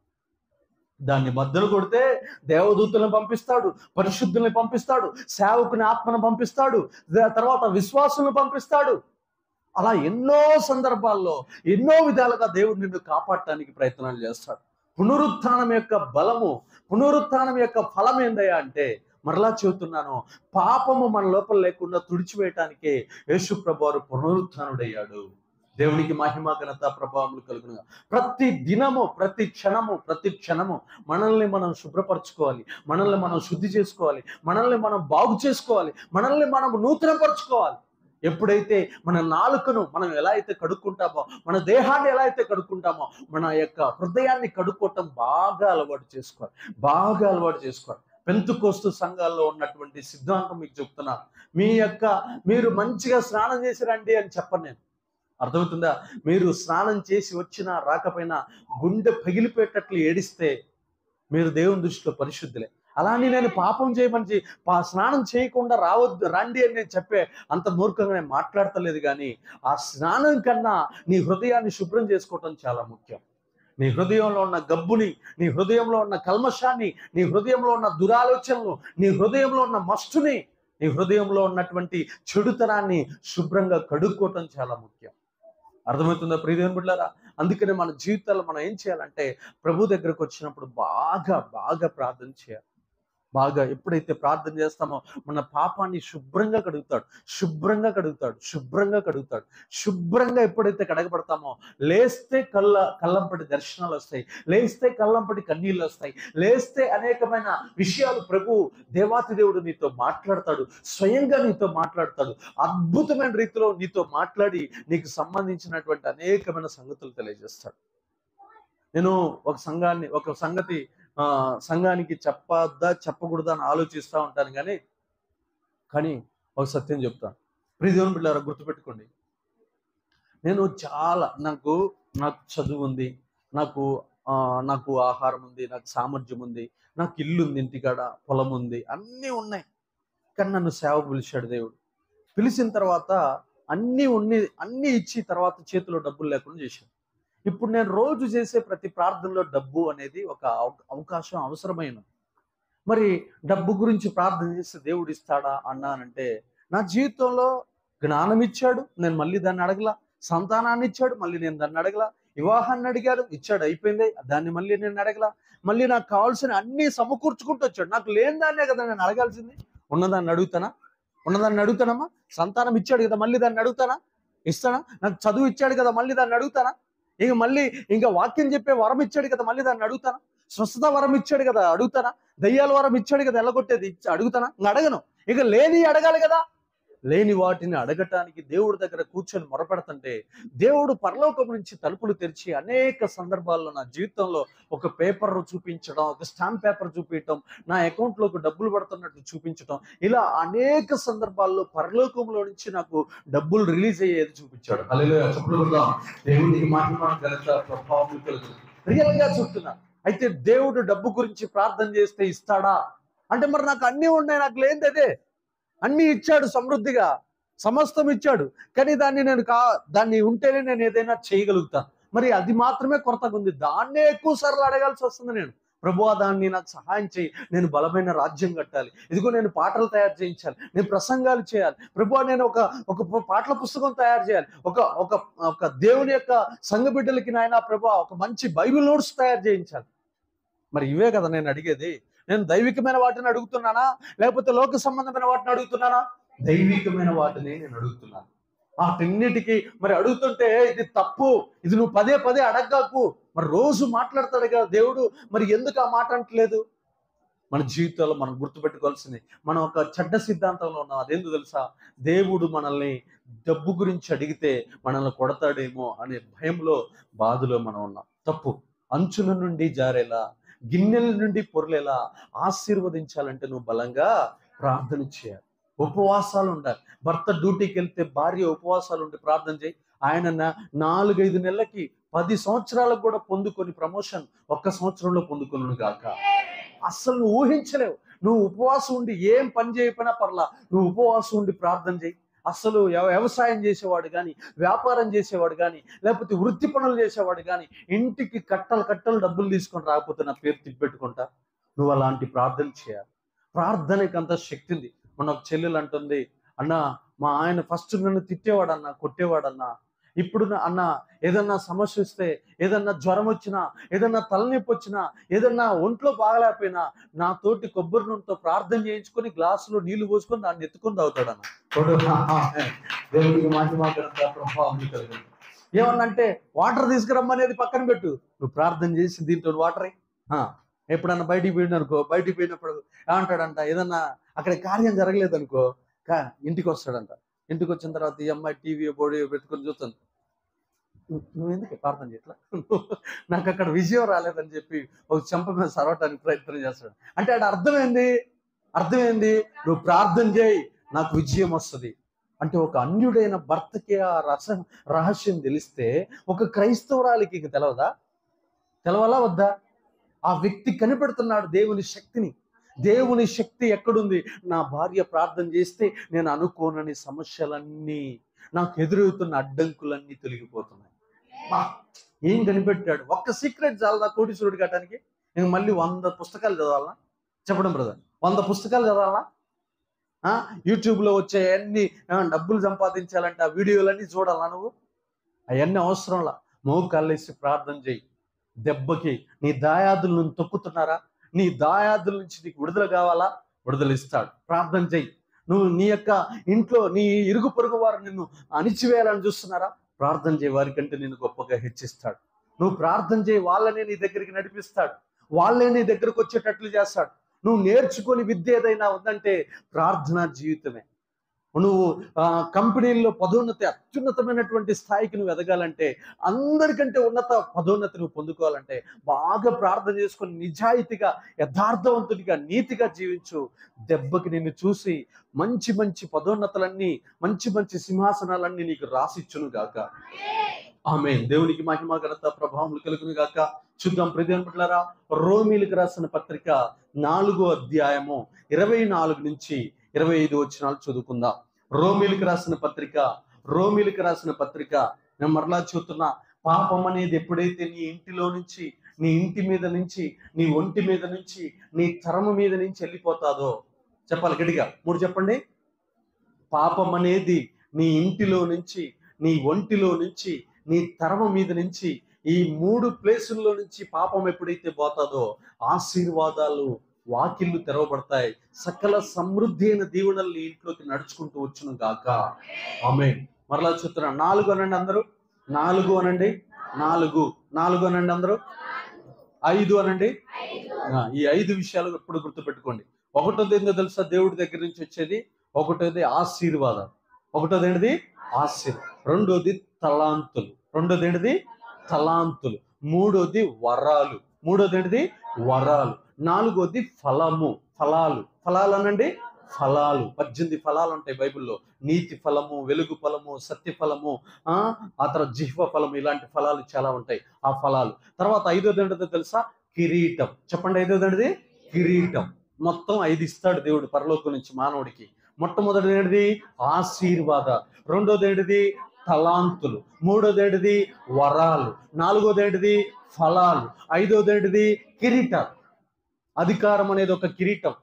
దాన్ని మధ్యలో కొడితే దేవదూతలను పంపిస్తాడు పరిశుద్ధుల్ని పంపిస్తాడు సేవకుని ఆత్మను పంపిస్తాడు దా- తర్వాత విశ్వాసులను పంపిస్తాడు అలా ఎన్నో సందర్భాల్లో ఎన్నో విధాలుగా దేవుడు నిన్ను కాపాడటానికి ప్రయత్నాలు చేస్తాడు పునరుత్థానం యొక్క బలము పునరుత్థానం యొక్క ఫలం ఏందయ్యా అంటే మరలా చెబుతున్నాను పాపము మన లోపల లేకుండా తుడిచివేయటానికే యేసు ప్రభువారు పునరుత్థానుడయ్యాడు దేవునికి మహిమ ఘనత ప్రభావములు కలుగునుగా ప్రతి దినము ప్రతి క్షణము ప్రతి క్షణము మనల్ని మనం శుభ్రపరచుకోవాలి మనల్ని మనం శుద్ధి చేసుకోవాలి మనల్ని మనం బాగు చేసుకోవాలి మనల్ని మనం నూతనపరచుకోవాలి ఎప్పుడైతే మన నాలుకను మనం ఎలా అయితే కడుక్కుంటామో మన దేహాన్ని ఎలా అయితే కడుక్కుంటామో మన యొక్క హృదయాన్ని కడుక్కోవటం బాగా అలవాటు చేసుకోవాలి బాగా అలవాటు చేసుకోవాలి పెంతుకోస్తు సంఘాల్లో ఉన్నటువంటి సిద్ధాంతం మీకు చెప్తున్నాను మీ యొక్క మీరు మంచిగా స్నానం చేసి రండి అని చెప్పను నేను అర్థమవుతుందా మీరు స్నానం చేసి వచ్చినా రాకపోయినా గుండె పగిలిపోయేటట్లు ఏడిస్తే మీరు దేవుని దృష్టిలో పరిశుద్ధులే అలానే నేను పాపం చేయమని చెయ్యి. పా స్నానం చేయకుండా రావద్దు రండి అని నేను చెప్పే అంత మూర్ఖంగా నేను మాట్లాడతలేదు కానీ ఆ స్నానం కన్నా నీ హృదయాన్ని శుభ్రం చేసుకోవటం చాలా ముఖ్యం నీ హృదయంలో ఉన్న గబ్బుని నీ హృదయంలో ఉన్న కల్మషాన్ని నీ హృదయంలో ఉన్న దురాలోచనలు నీ హృదయంలో ఉన్న మస్టుని నీ హృదయంలో ఉన్నటువంటి చెడుతనాన్ని శుభ్రంగా కడుక్కోవటం చాలా ముఖ్యం అర్థమవుతుందా ప్రియదేవుని బిడ్డారా అందుకనే మన జీవితాల్లో మనం ఏం చేయాలంటే ప్రభు దగ్గరకు వచ్చినప్పుడు బాగా బాగా ప్రార్థన చేయాలి బాగా ఎప్పుడైతే ప్రార్థన చేస్తామో మన పాపాన్ని శుభ్రంగా కడుగుతాడు శుభ్రంగా కడుగుతాడు శుభ్రంగా కడుగుతాడు శుభ్రంగా ఎప్పుడైతే కడగబడతామో లేస్తే కళ్ళ కళ్ళంపటి దర్శనాలు వస్తాయి లేస్తే కళ్ళంపటి కన్నీళ్ళు వస్తాయి లేస్తే అనేకమైన విషయాలు ప్రభు దేవాతి దేవుడు నీతో మాట్లాడతాడు స్వయంగా నీతో మాట్లాడతాడు అద్భుతమైన రీతిలో నీతో మాట్లాడి నీకు సంబంధించినటువంటి అనేకమైన సంగతులు తెలియజేస్తాడు నేను ఒక సంఘాన్ని ఒక సంగతి ఆ సంఘానికి చెప్పద్దా చెప్పకూడదా అని ఆలోచిస్తూ ఉంటాను కానీ కానీ ఒక సత్యం చెప్తాను ప్రియదేవుని బిడ్డారా గుర్తుపెట్టుకోండి నేను చాలా నాకు నాకు చదువు ఉంది నాకు ఆ, నాకు ఆహారం ఉంది నాకు సామర్థ్యం ఉంది నాకు ఇల్లు ఉంది ఇంటికాడ పొలం ఉంది అన్నీ ఉన్నాయి కానీ నన్ను సేవ పిలిచాడు దేవుడు పిలిచిన తర్వాత అన్నీ ఉన్ని అన్నీ ఇచ్చి తర్వాత చేతిలో డబ్బులు లేకుండా చేశాడు ఇప్పుడు నేను రోజు చేసే ప్రతి ప్రార్థనలో డబ్బు అనేది ఒక అవ- అవకాశం అవసరమైన మరి డబ్బు గురించి ప్రార్థన చేస్తే దేవుడు ఇస్తాడా అన్నానంటే నా జీవితంలో జ్ఞానం ఇచ్చాడు నేను మళ్ళీ దాన్ని అడగలా సంతానాన్ని ఇచ్చాడు మళ్ళీ నేను దాన్ని అడగలా వివాహాన్ని అడిగాడు ఇచ్చాడు అయిపోయింది దాన్ని మళ్ళీ నేను అడగలా మళ్ళీ నాకు కావాల్సిన అన్ని సమకూర్చుకుంటూ వచ్చాడు నాకు లేని దాన్నే కదా నేను అడగాల్సింది ఉన్నదాన్ని అడుగుతానా ఉన్నదాన్ని అడుగుతానమ్మా సంతానం ఇచ్చాడు కదా మళ్ళీ దాన్ని అడుగుతానా ఇస్తానా నాకు చదువు ఇచ్చాడు కదా మళ్ళీ దాన్ని అడుగుతానా ఇక మళ్ళీ ఇంకా వాక్యం చెప్పే వరం ఇచ్చాడు కదా మళ్ళీ దాన్ని అడుగుతానా స్వస్థత వరం ఇచ్చాడు కదా అడుగుతానా దయ్యాల వరం ఇచ్చాడు కదా ఎల్లగొట్టేది ఇచ్చి- అడుగుతానా ఇంక అడగను ఇక లేని అడగాలి కదా లేని వాటిని అడగటానికి దేవుడి దగ్గర కూర్చొని మొరపెడుతుంటే దేవుడు పరలోకం నుంచి తలుపులు తెరిచి అనేక సందర్భాల్లో నా జీవితంలో ఒక పేపర్ చూపించడం ఒక స్టాంప్ పేపర్ చూపించడం నా అకౌంట్లోకి డబ్బులు పడుతున్నట్టు చూపించడం ఇలా అనేక సందర్భాల్లో పరలోకంలో నుంచి నాకు డబ్బులు రిలీజ్ అయ్యేది చూపించాడు హల్లెలూయా చెప్పులు కొడదాం దేవునికి మహిమ ఘనత ప్రభావం కలుగుతుంది రియల్ గా చూస్తున్నా అయితే దేవుడు డబ్బు గురించి ప్రార్థన చేస్తే ఇస్తాడా అంటే మరి నాకు అన్నీ ఉన్నాయి నాకు లేనిది అదే అన్నీ ఇచ్చాడు సమృద్ధిగా సమస్తం ఇచ్చాడు కానీ దాన్ని నేను కా దాన్ని ఉంటేనే నేను ఏదైనా చేయగలుగుతా మరి అది మాత్రమే కొరతగా ఉంది దాన్నే ఎక్కువ సార్లు అడగాల్సి వస్తుంది నేను ప్రభువా దాన్ని నాకు సహాయం చేయి నేను బలమైన రాజ్యం కట్టాలి ఇదిగో నేను పాటలు తయారు చేయించాలి నేను ప్రసంగాలు చేయాలి ప్రభువా నేను ఒక ఒక పు- పాటల పుస్తకం తయారు చేయాలి ఒక ఒక ఒక దేవుని యొక్క సంఘ బిడ్డలకి నాయన ప్రభువా ఒక మంచి బైబిల్ నోట్స్ తయారు చేయించాలి మరి ఇవే కదా నేను అడిగేది నేను దైవికమైన వాటిని అడుగుతున్నానా లేకపోతే లోక సంబంధమైన వాటిని అడుగుతున్నానా దైవికమైన వాటిని నేను అడుగుతున్నాను వాటిన్నిటికీ మరి అడుగుతుంటే ఇది తప్పు ఇది నువ్వు పదే పదే అడగకు మరి రోజు మాట్లాడతాడు కదా దేవుడు మరి ఎందుకు ఆ మాట అంటలేదు మన జీవితంలో మనం గుర్తుపెట్టుకోవాల్సింది మనం ఒక చెడ్డ సిద్ధాంతంలో ఉన్నాం అదేందో తెలుసా దేవుడు మనల్ని డబ్బు గురించి అడిగితే మనల్ని కొడతాడేమో అనే భయంలో బాధలో మనం ఉన్నాం తప్పు అంచుల నుండి జారేలా గిన్నెల నుండి పొరలేలా ఆశీర్వదించాలంటే నువ్వు బలంగా ప్రార్థన చేయాలి ఉపవాసాలు ఉండాలి భర్త డ్యూటీకి వెళ్తే భార్య ఉపవాసాలు ఉండి ప్రార్థన చేయి ఆయన నా- నాలుగైదు నెలలకి పది సంవత్సరాలకు కూడా పొందుకొని ప్రమోషన్ ఒక్క సంవత్సరంలో పొందుకొను గాక అస్సలు నువ్వు ఊహించలేవు నువ్వు ఉపవాసం ఉండి ఏం పని చేయకపోయినా పర్లా నువ్వు ఉపవాసం ఉండి ప్రార్థన చేయి అసలు వ్యవ- వ్యవసాయం చేసేవాడు కానీ వ్యాపారం చేసేవాడు కానీ లేకపోతే వృత్తి పనులు చేసేవాడు కానీ ఇంటికి కట్టలు కట్టలు డబ్బులు తీసుకొని రాకపోతే నా పేరు తిప్పెట్టుకుంటా నువ్వు అలాంటి ప్రార్థన చేయాలి ప్రార్థనకి అంత శక్తి ఉంది మన ఒక చెల్లెలు అంటుంది అన్న మా ఆయన ఫస్ట్ నన్ను తిట్టేవాడన్నా కొట్టేవాడన్నా ఇప్పుడు నా- అన్న ఏదన్నా సమస్య వస్తే ఏదన్నా జ్వరం వచ్చినా ఏదన్నా తలనొప్పి వచ్చినా ఏదన్నా ఒంట్లో బాగలేకపోయినా నా తోటి కొబ్బరి నూనెతో ప్రార్థన చేయించుకొని గ్లాసులో నీళ్లు పోసుకొని దాన్ని ఎత్తుకొని తాగుతాడన్న దేవుడికి మాటి మాట్లాడంత ప్రభావం కలిగింది ఏమన్నంటే వాటర్ తీసుకురమ్మనేది పక్కన పెట్టు నువ్వు ప్రార్థన చేసి దీంట్లో వాటర్ ఎప్పుడన్నా బయటికి పోయిన అనుకో బయటికి పోయినప్పుడు ఏమంటాడంట ఏదన్నా అక్కడ కార్యం జరగలేదు అనుకో కా ఇంటికి వస్తాడంట ఇంటికి వచ్చిన తర్వాత ఈ అమ్మాయి టీవీ బోడీ పెట్టుకొని చూస్తుంది "నువ్వు- నువ్వు ఎందుకు ప్రార్థన చేయట్లా నాకు అక్కడ విజయం రాలేదని చెప్పి ఒక చెంప మీద సరవటానికి ప్రయత్నం చేస్తాడు అంటే ఆడ అర్థమైంది అర్థమైంది నువ్వు ప్రార్థన చేయి నాకు విజయం వస్తుంది అంటే ఒక అన్యుడైన భర్తకి ఆ రస రహస్యం తెలిస్తే ఒక క్రైస్తవురాలికి ఇంక తెలవదా తెలవాలా వద్దా ఆ వ్యక్తి కనిపెడుతున్నాడు దేవుని శక్తిని దేవుని శక్తి ఎక్కడుంది నా భార్య ప్రార్థన చేస్తే నేను అనుకోనని సమస్యలన్నీ నాకు ఎదురవుతున్న అడ్డంకులన్నీ తొలగిపోతున్నాయి బా, ఏం కనిపెట్టాడు ఒక్క సీక్రెట్ చాలదా కోటీశ్వరుడు కట్టడానికి నేను మళ్ళీ వంద పుస్తకాలు చదవాలనా చెప్పడం బ్రదర్ వంద పుస్తకాలు చదవాలా ఆ, యూట్యూబ్లో వచ్చే అన్ని ఆ, డబ్బులు సంపాదించాలంటే ఆ వీడియోలన్నీ చూడాలా నువ్వు అవన్నీ అవసరంలా మోకాళ్ళేసి ప్రార్థన చేయి దెబ్బకి నీ దాయాదులు నువ్వు తొక్కుతున్నారా నీ దాయాదుల నుంచి నీకు విడుదల కావాలా విడుదల ఇస్తాడు ప్రార్థన చేయి నువ్వు నీ యొక్క ఇంట్లో నీ ఇరుగు పొరుగు వారు నిన్ను అణిచివేయాలని చూస్తున్నారా ప్రార్థన చేయి వారికంటే నేను గొప్పగా హెచ్చిస్తాడు నువ్వు ప్రార్థన చేయి వాళ్ళనే నీ దగ్గరికి నడిపిస్తాడు వాళ్ళే నీ దగ్గరకు వచ్చేటట్లు చేస్తాడు నువ్వు నేర్చుకొని విద్య ఏదైనా ఉందంటే ప్రార్థనా జీవితమే నువ్వు ఆ, కంపెనీల్లో పదోన్నతి అత్యున్నతమైనటువంటి స్థాయికి నువ్వు ఎదగాలంటే అందరికంటే ఉన్నత పదోన్నతి నువ్వు పొందుకోవాలంటే బాగా ప్రార్థన చేసుకొని నిజాయితీగా యథార్థవంతుడిగా నీతిగా జీవించు దెబ్బకి నిన్ను చూసి మంచి మంచి పదోన్నతులన్నీ మంచి మంచి సింహాసనాలన్నీ నీకు రాసిచ్చును గాక ఆమె దేవునికి మహిమ ఘనత ప్రభావం కలుగును గాక చూద్దాం ప్రతినిపులారా రోమిలకు రాసిన పత్రిక నాలుగో అధ్యాయము ఇరవై నాలుగు నుంచి ఇరవై ఐదు వచ్చినాలు చదువుకుందాం రోమిలకు రాసిన పత్రిక రోమిలకు రాసిన పత్రిక నేను మరలా చూస్తున్నా పాపం అనేది ఎప్పుడైతే నీ ఇంటిలో నుంచి నీ ఇంటి మీద నుంచి నీ ఒంటి మీద నుంచి నీ తరము మీద నుంచి వెళ్ళిపోతాదో చెప్పాలి గట్టిగా మూడు చెప్పండి పాపం అనేది నీ ఇంటిలో నుంచి నీ ఒంటిలో నుంచి నీ తరము మీద నుంచి ఈ మూడు ప్లేసుల్లో నుంచి పాపం ఎప్పుడైతే పోతాదో ఆశీర్వాదాలు వాకిళ్ళు తెరవబడతాయి సకల సమృద్ధి అయిన దీవెనలు నీ ఇంట్లోకి నడుచుకుంటూ వచ్చును గాక ఆమె మరలా చెప్తున్నా నాలుగు అనండి అందరూ నాలుగు అనండి నాలుగు నాలుగు అనండి అందరూ ఐదు అనండి ఆ, ఈ ఐదు విషయాలు ఎప్పుడు గుర్తుపెట్టుకోండి ఒకటోది ఏందో తెలుసా దేవుడి దగ్గర నుంచి వచ్చేది ఒకటోది ఆశీర్వాదం ఒకటోది ఏంటిది ఆశీర్వాదం రెండోది తలాంతులు రెండోది ఏంటిది తలాంతులు మూడోది వరాలు మూడోది ఏంటిది వరాలు నాలుగోది ఫలము ఫలాలు ఫలాలు అనండి ఫలాలు పద్దెనిమిది ఫలాలు ఉంటాయి బైబిల్లో నీతి ఫలము వెలుగు ఫలము సత్య ఫలము ఆ ఆ తర్వాత జిహ్వ ఫలము ఇలాంటి ఫలాలు చాలా ఉంటాయి ఆ ఫలాలు తర్వాత ఐదోది ఏంటో తెలుసా కిరీటం చెప్పండి ఐదోది ఏంటిది కిరీటం మొత్తం ఐదు ఇస్తాడు దేవుడు పరలోకం నుంచి మానవుడికి మొట్టమొదటి ఏంటిది ఆశీర్వాద రెండోది ఏంటిది తలాంతులు మూడోది ఏంటిది వరాలు నాలుగోది ఏంటిది ఫలాలు ఐదోది ఏంటిది కిరీటం అధికారం అనేది ఒక కిరీటం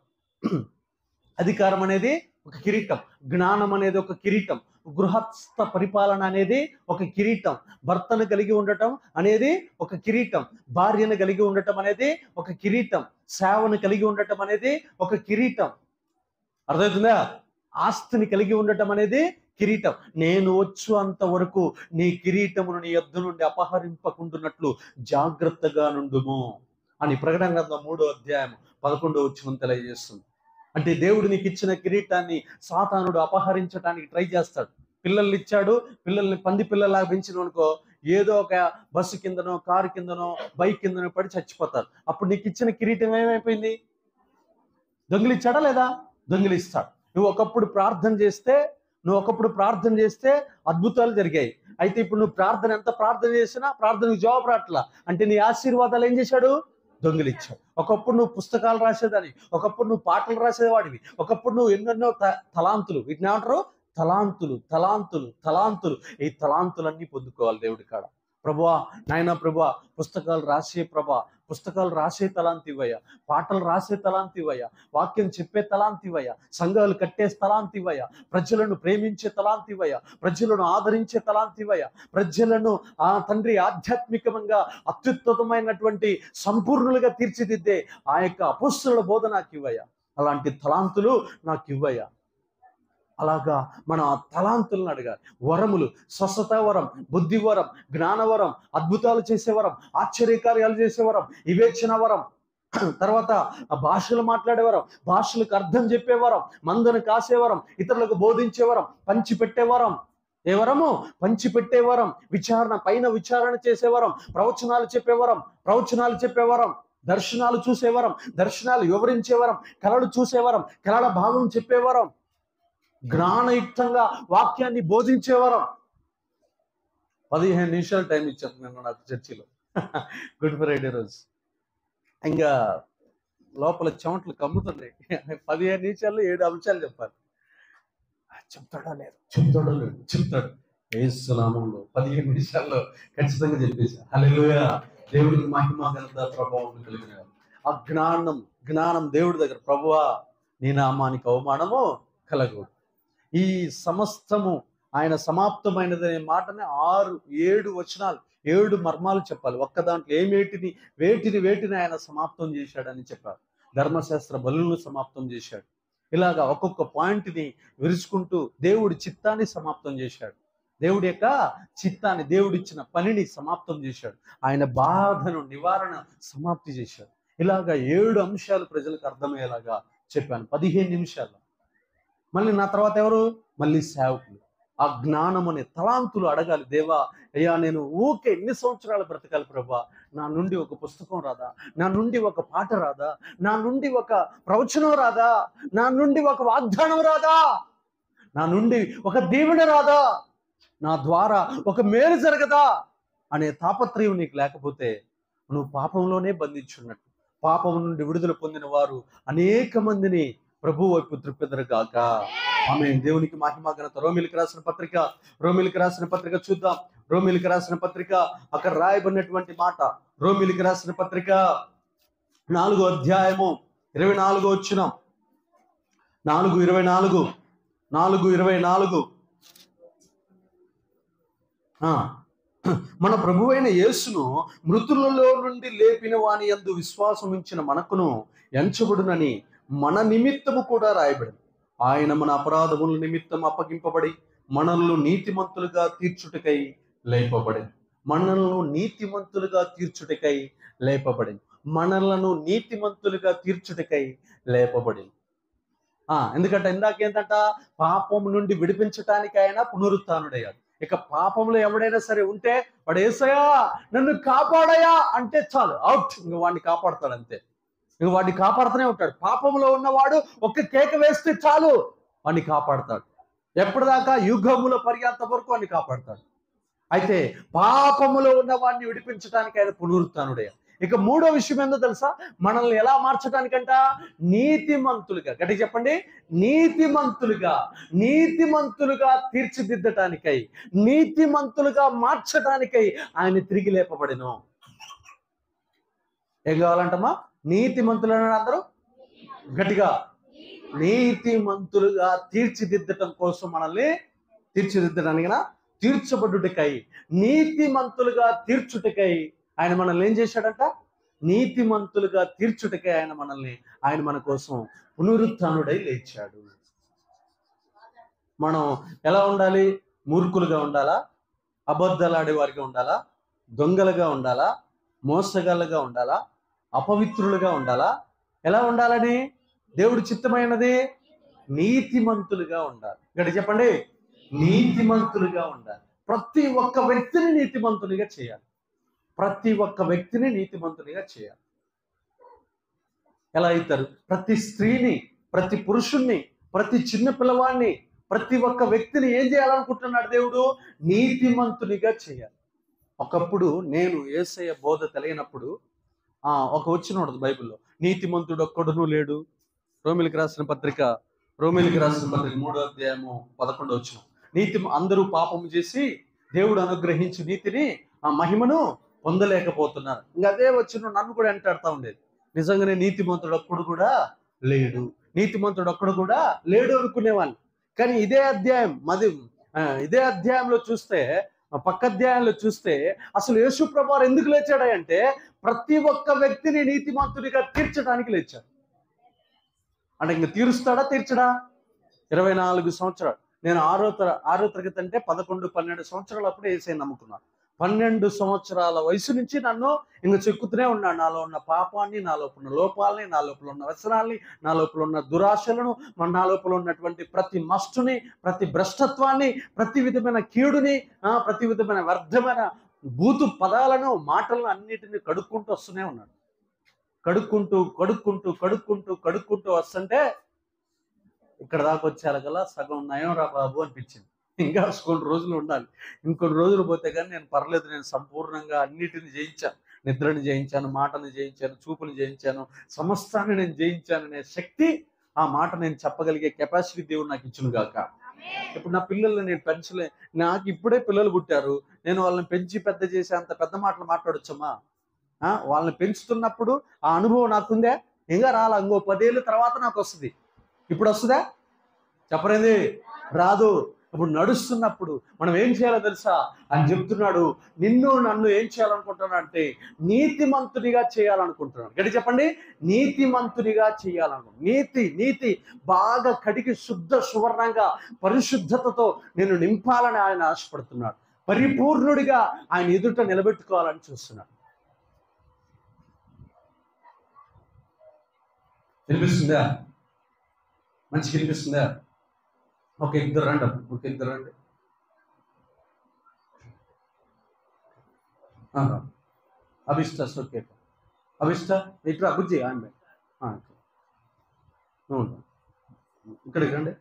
అధికారం అనేది ఒక కిరీటం జ్ఞానం అనేది ఒక కిరీటం గృహస్థ పరిపాలన అనేది ఒక కిరీటం భర్తను కలిగి ఉండటం అనేది ఒక కిరీటం భార్యను కలిగి ఉండటం అనేది ఒక కిరీటం సేవను కలిగి ఉండటం అనేది ఒక కిరీటం అర్థమవుతుందా ఆస్తిని కలిగి ఉండటం అనేది కిరీటం నేను వచ్చు అంత వరకు నీ కిరీటమును నీ యొద్ద నుండి అపహరింపకుంటున్నట్లు జాగ్రత్తగా నుండుము అని ప్రకటన గ్రంథం మూడో అధ్యాయం పదకొండో వచ్చిన తెలియజేస్తుంది అంటే దేవుడు నీకు ఇచ్చిన కిరీటాన్ని సాతానుడు అపహరించడానికి ట్రై చేస్తాడు పిల్లల్ని ఇచ్చాడు పిల్లల్ని పంది పిల్లలాగా పెంచిన అనుకో ఏదో ఒక బస్సు కిందనో కారు కిందనో బైక్ కిందనో పడి చచ్చిపోతారు అప్పుడు నీకు ఇచ్చిన కిరీటం ఏమైపోయింది దొంగిలిచ్చాడా లేదా దొంగిలిస్తాడు నువ్వు ఒకప్పుడు ప్రార్థన చేస్తే నువ్వు ఒకప్పుడు ప్రార్థన చేస్తే అద్భుతాలు జరిగాయి అయితే ఇప్పుడు నువ్వు ప్రార్థన ఎంత ప్రార్థన చేసినా ప్రార్థనకు జవాబు రాట్లా అంటే నీ ఆశీర్వాదాలు ఏం చేశాడు దొంగిలిచ్చాడు ఒకప్పుడు నువ్వు పుస్తకాలు రాసేదాన్ని ఒకప్పుడు నువ్వు పాటలు రాసేవాడివి ఒకప్పుడు నువ్వు ఎన్నెన్నో త- తలాంతులు వీటిని ఏమంటారు తలాంతులు తలాంతులు తలాంతులు ఈ తలాంతులన్నీ పొందుకోవాలి దేవుడి కాడ ప్రభువా నాయన ప్రభువా పుస్తకాలు రాసే ప్రభా పుస్తకాలు రాసే తలాంతి ఇవ్వయ్యా పాటలు రాసే తలాంతి ఇవ్వయ్యా వాక్యం చెప్పే తలాంతి ఇవ్వయ్యా సంఘాలు కట్టే తలాంతి ఇవ్వయ్యా ప్రజలను ప్రేమించే తలాంతి ఇవ్వయ్యా ప్రజలను ఆదరించే తలాంతి ఇవ్వయ్యా ప్రజలను ఆ తండ్రి ఆధ్యాత్మికంగా అత్యుత్తమైనటువంటి సంపూర్ణులుగా తీర్చిదిద్దే ఆ యొక్క అపుస్తుల బోధ నాకు ఇవ్వయ్యా అలాంటి తలాంతులు నాకు ఇవ్వయ్యా అలాగా మనం ఆ తలాంతులను అడగాలి వరములు స్వస్థత వరం బుద్ధి వరం జ్ఞానవరం అద్భుతాలు చేసే వరం ఆశ్చర్యకార్యాలు చేసే వరం వివేచన వరం తర్వాత ఆ భాషలు మాట్లాడేవరం భాషలకు అర్థం చెప్పేవరం మందును కాసేవరం ఇతరులకు బోధించేవరం పంచి పెట్టేవరం ఏ వరము పంచి పెట్టేవరం విచారణ పైన విచారణ చేసేవరం ప్రవచనాలు చెప్పేవరం ప్రవచనాలు చెప్పేవరం దర్శనాలు చూసేవరం దర్శనాలు వివరించేవరం కళలు చూసేవరం కళల భావం చెప్పేవరం జ్ఞానయుక్తంగా వాక్యాన్ని బోధించేవరం పదిహేను నిమిషాలు టైం ఇచ్చారు నిన్న నాకు చర్చిలో గుడ్ ఫ్రైడే రోజు ఇంకా లోపల చెమటలు కమ్ముతున్నాయి పదిహేను నిమిషాల్లో ఏడు అంశాలు చెప్పాలి చెప్తాడా లేదు చెప్తాడో లేదు చెప్తాడు ఏసునామంలో పదిహేను నిమిషాల్లో ఖచ్చితంగా చెప్పేసి హల్లెలూయా దేవుడికి మహిమ ఘనత ప్రభావం కలిగిన ఆ జ్ఞానం జ్ఞానం దేవుడి దగ్గర ప్రభువా నీ నామానికి అవమానము కలగదు ఈ సమస్తము ఆయన సమాప్తమైనదనే మాటని ఆరు ఏడు వచనాలు ఏడు మర్మాలు చెప్పాలి ఒక్క దాంట్లో ఏమేటిని వేటిని వేటిని ఆయన సమాప్తం చేశాడని చెప్పారు ధర్మశాస్త్ర బలులను సమాప్తం చేశాడు ఇలాగా ఒక్కొక్క పాయింట్ని విరుచుకుంటూ దేవుడి చిత్తాన్ని సమాప్తం చేశాడు దేవుడి యొక్క చిత్తాన్ని దేవుడిచ్చిన పనిని సమాప్తం చేశాడు ఆయన బాధను నివారణ సమాప్తి చేశాడు ఇలాగా ఏడు అంశాలు ప్రజలకు అర్థమయ్యేలాగా చెప్పాను పదిహేను నిమిషాల్లో మళ్ళీ నా తర్వాత ఎవరు మళ్ళీ సేవకులు ఆ జ్ఞానం అనే తలాంతులు అడగాలి దేవా అయ్యా నేను ఊకే ఎన్ని సంవత్సరాలు బ్రతకాలి ప్రభా నా నుండి ఒక పుస్తకం రాదా నా నుండి ఒక పాట రాదా నా నుండి ఒక ప్రవచనం రాదా నా నుండి ఒక వాగ్దానం రాదా నా నుండి ఒక దీవెన రాదా నా ద్వారా ఒక మేలు జరగదా అనే తాపత్రయం నీకు లేకపోతే నువ్వు పాపంలోనే బంధించున్నట్టు పాపం నుండి విడుదల పొందిన వారు అనేక మందిని ప్రభు వైపు త్రిప్పెదరు గాక ఆమె దేవునికి మహిమ ఘనత రోమిలికి రాసిన పత్రిక రోమిలికి రాసిన పత్రిక చూద్దాం రోమిలికి రాసిన పత్రిక అక్కడ రాయబడినటువంటి మాట రోమిలికి రాసిన పత్రిక నాలుగో అధ్యాయము ఇరవై నాలుగో వచ్చిన నాలుగు ఇరవై నాలుగు నాలుగు ఇరవై నాలుగు ఆ, మన ప్రభువైన యేసును మృతులలో నుండి లేపిన వాని యందు విశ్వాసం ఉంచిన మనకును ఎంచబడునని మన నిమిత్తము కూడా రాయబడింది ఆయన మన అపరాధముల నిమిత్తం అప్పగింపబడి మనల్ని నీతిమంతులుగా తీర్చుటకై లేపబడింది మనల్ని నీతిమంతులుగా తీర్చుటకై లేపబడింది మనలను నీతిమంతులుగా తీర్చుటకై లేపబడింది ఆ ఎందుకంటే ఇందాక ఏంటంట పాపం నుండి విడిపించటానికి ఆయన పునరుత్డయ్యాడు ఇక పాపంలో ఎవడైనా సరే ఉంటే వాడు ఏసయా నన్ను కాపాడయా అంటే చాలు అవుట్ ఇంక వాడిని కాపాడతాడు అంతే ఇంక వాడిని కాపాడుతూనే ఉంటాడు పాపంలో ఉన్నవాడు ఒక్క కేక వేస్తే చాలు వాడిని కాపాడతాడు ఎప్పటిదాకా యుగముల పర్యాంత వరకు వాడిని కాపాడతాడు అయితే పాపములో ఉన్న వాడిని విడిపించడానికి ఆయన పునరుత్డయ్యాడు ఇక మూడో విషయం ఏందో తెలుసా మనల్ని ఎలా మార్చడానికంట నీతిమంతులుగా గట్టి చెప్పండి నీతిమంతులుగా నీతిమంతులుగా తీర్చిదిద్దటానికై నీతిమంతులుగా మార్చటానికై ఆయన తిరిగి లేపబడిను ఏం కావాలంటమ్మా నీతిమంతులు అని అందరూ గట్టిగా నీతిమంతులుగా తీర్చిదిద్దటం కోసం మనల్ని తీర్చిదిద్దడానికి తీర్చబడుటకై నీతిమంతులుగా తీర్చుటకై ఆయన మనల్ని ఏం చేశాడంట నీతిమంతులుగా తీర్చుటకై ఆయన మనల్ని ఆయన మన కోసం పునరుత్డై లేచాడు మనం ఎలా ఉండాలి మూర్ఖులుగా ఉండాలా అబద్ధాలు ఆడేవారిగా ఉండాలా దొంగలుగా ఉండాలా మోసగాళ్ళగా ఉండాలా అపవిత్రులుగా ఉండాలా ఎలా ఉండాలని దేవుడి చిత్తమైనది నీతిమంతులుగా ఉండాలి ఇక్కడ చెప్పండి నీతిమంతులుగా ఉండాలి ప్రతి ఒక్క వ్యక్తిని నీతిమంతునిగా చేయాలి ప్రతి ఒక్క వ్యక్తిని నీతిమంతునిగా చేయాలి ఎలా అవుతారు ప్రతి స్త్రీని ప్రతి పురుషుణ్ణి ప్రతి చిన్న పిల్లవాడిని ప్రతి ఒక్క వ్యక్తిని ఏం చేయాలనుకుంటున్నాడు దేవుడు నీతిమంతునిగా చేయాలి ఒకప్పుడు నేను ఏసయ్య బోధ తెలియనప్పుడు ఆ ఒక వచ్చిన ఉండదు బైబిల్లో నీతిమంతుడు ఒక్కడును లేడు రోమిలికి రాసిన పత్రిక రోమిలికి రాసిన పత్రిక మూడో అధ్యాయము పదకొండు వచ్చిన నీతి అందరూ పాపము చేసి దేవుడు అనుగ్రహించి నీతిని ఆ మహిమను పొందలేకపోతున్నారు ఇంకా అదే వచ్చిన నన్ను కూడా వెంటాడుతూ ఉండేది నిజంగానే నీతిమంతుడు ఒక్కడు కూడా లేడు నీతిమంతుడు ఒక్కడు కూడా లేడు అనుకునేవాళ్ళు కానీ ఇదే అధ్యాయం మది ఆ, ఇదే అధ్యాయంలో చూస్తే ఆ పక్క అధ్యాయంలో చూస్తే అసలు యేసు ప్రభువారు ఎందుకు లేచాడు అంటే ప్రతి ఒక్క వ్యక్తిని నీతిమంతుడిగా తీర్చడానికి లేచాడు అంటే ఇంక తీరుస్తాడా తీర్చడా ఇరవై నాలుగు సంవత్సరాలు నేను ఆరో తర ఆరో తరగతి అంటే పదకొండు పన్నెండు సంవత్సరాలు అప్పుడే ఏసై నమ్ముకున్నాను పన్నెండు సంవత్సరాల వయసు నుంచి నన్ను ఇంక చెక్కుతూనే ఉన్నాడు నాలో ఉన్న పాపాన్ని నా లోపల ఉన్న లోపాలని నా లోపల ఉన్న వ్యసనాల్ని నా లోపల ఉన్న దురాశలను మన నా లోపల ఉన్నటువంటి ప్రతి మస్టుని ప్రతి భ్రష్టత్వాన్ని ప్రతి విధమైన కీడుని ఆ, ప్రతి విధమైన వ్యర్థమైన బూతు పదాలను మాటలను అన్నిటిని కడుక్కుంటూ వస్తూనే ఉన్నాడు కడుక్కుంటూ కడుక్కుంటూ కడుక్కుంటూ కడుక్కుంటూ వస్తుంటే ఇక్కడ దాకా వచ్చేలాగలా సగం నయం రా బాబు అనిపించింది ఇంకా కొన్ని రోజులు ఉండాలి ఇంకొన్ని రోజులు పోతే కానీ నేను పర్లేదు నేను సంపూర్ణంగా అన్నిటిని జయించాను నిద్రని జయించాను మాటని జయించాను చూపుని జయించాను సమస్తాన్ని నేను జయించాను అనే శక్తి ఆ మాట నేను చెప్పగలిగే కెపాసిటీ దేవుడు నాకు ఇచ్చును గాక ఇప్పుడు నా పిల్లల్ని నేను పెంచలే నాకు ఇప్పుడే పిల్లలు పుట్టారు నేను వాళ్ళని పెంచి పెద్ద చేసే అంత పెద్ద మాటలు మాట్లాడొచ్చమ్మా ఆ, వాళ్ళని పెంచుతున్నప్పుడు ఆ అనుభవం నాకుందే ఇంకా రాలా ఇంకో పదేళ్ళ తర్వాత నాకు వస్తుంది ఇప్పుడు వస్తుందా చెప్పరేంది రాదు ఇప్పుడు నడుస్తున్నప్పుడు మనం ఏం చేయాలో తెలుసా అని చెప్తున్నాడు నిన్ను నన్ను ఏం చేయాలనుకుంటున్నాడు అంటే నీతిమంతునిగా చేయాలనుకుంటున్నాడు గడి చెప్పండి నీతిమంతునిగా చేయాలను నీతి నీతి బాగా కడిగి శుద్ధ సువర్ణంగా పరిశుద్ధతతో నేను నింపాలని ఆయన ఆశపడుతున్నాడు పరిపూర్ణుడిగా ఆయన ఎదుట నిలబెట్టుకోవాలని చూస్తున్నాడు వినిపిస్తుందా మంచిగా వినిపిస్తుందా ఒక ఇద్దరు రండి ఒక ఇద్దరు రండి ఆహా. అభిష్ట ఓకే అభిష్ట ఇక్కడ బుజ్జి ఆమె ఆ, ఇక్కడ. అవును. ఇక్కడికి రండి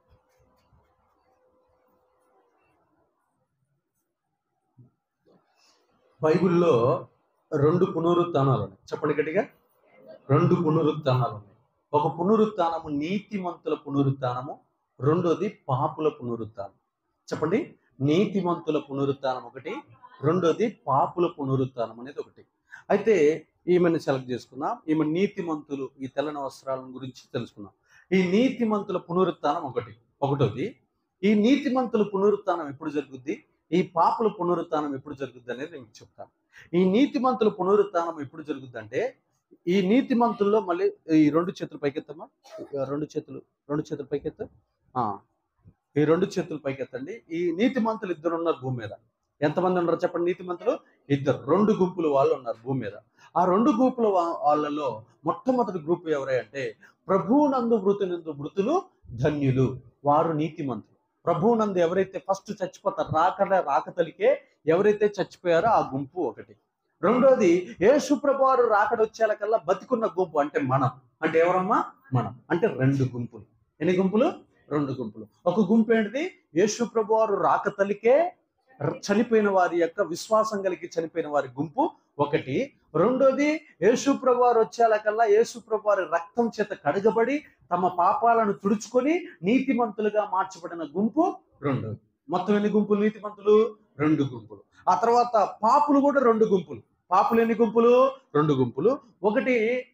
బైబిల్లో రెండు పునరుత్నాలు ఉన్నాయి చెప్పండి గట్టిగా రెండు పునరుత్నాలు ఉన్నాయి ఒక పునరుత్నము నీతిమంతుల పునరుత్నము రెండోది పాపుల పునరుత్నం చెప్పండి నీతిమంతుల పునరుత్నం ఒకటి రెండోది పాపుల పునరుత్నం అనేది ఒకటి అయితే ఈమెను సెలెక్ట్ చేసుకున్నాం ఈమె నీతిమంతులు ఈ తెల్లని వస్త్రాల గురించి తెలుసుకున్నాం ఈ నీతిమంతుల పునరుత్నం ఒకటి ఒకటోది ఈ నీతిమంతుల పునరుత్నం ఎప్పుడు జరుగుద్ది ఈ పాపుల పునరుత్థానం ఎప్పుడు జరుగుద్ది అనేది నేను మీకు చెప్తాను ఈ నీతిమంతుల పునరుత్థానం ఎప్పుడు జరుగుద్ది అంటే ఈ నీతిమంతుల్లో మళ్ళీ ఈ రెండు చేతులు పైకెత్తమ్మా రెండు చేతులు రెండు చేతులు పైకెత్త ఆ, ఈ రెండు చేతులు పైకెత్తండి ఈ నీతిమంతులు ఇద్దరు ఉన్నారు భూమి మీద ఎంతమంది ఉన్నారు చెప్పండి నీతిమంతులు ఇద్దరు రెండు గుంపులు వాళ్ళు ఉన్నారు భూమి మీద ఆ రెండు గుంపుల వా- వాళ్ళలో మొట్టమొదటి గ్రూప్ ఎవరై అంటే ప్రభువునందు మృతునందు మృతులు ధన్యులు వారు నీతిమంతులు ప్రభువునందు ఎవరైతే ఫస్ట్ చచ్చిపోతారు రాకడ రాకతలికే ఎవరైతే చచ్చిపోయారో ఆ గుంపు ఒకటి రెండోది యేసు ప్రభువారు రాకడ వచ్చేలకల్లా బతికున్న గుంపు అంటే మనం అంటే ఎవరమ్మా మనం అంటే రెండు గుంపులు ఎన్ని గుంపులు రెండు గుంపులు ఒక గుంపు ఏంటిది యేసు ప్రభువారు రాకతలికే ర- చనిపోయిన వారి యొక్క విశ్వాసం కలిగి చనిపోయిన వారి గుంపు ఒకటి రెండోది యేసు ప్రభువారు వచ్చేలకల్లా యేసు ప్రభువారి రక్తం చేత కడగబడి తమ పాపాలను తుడుచుకొని నీతిమంతులుగా మార్చబడిన గుంపు రెండోది మొత్తం ఎన్ని గుంపులు నీతిమంతులు రెండు గుంపులు ఆ తర్వాత పాపులు కూడా రెండు గుంపులు పాపులు ఎన్ని గుంపులు రెండు గుంపులు ఒకటి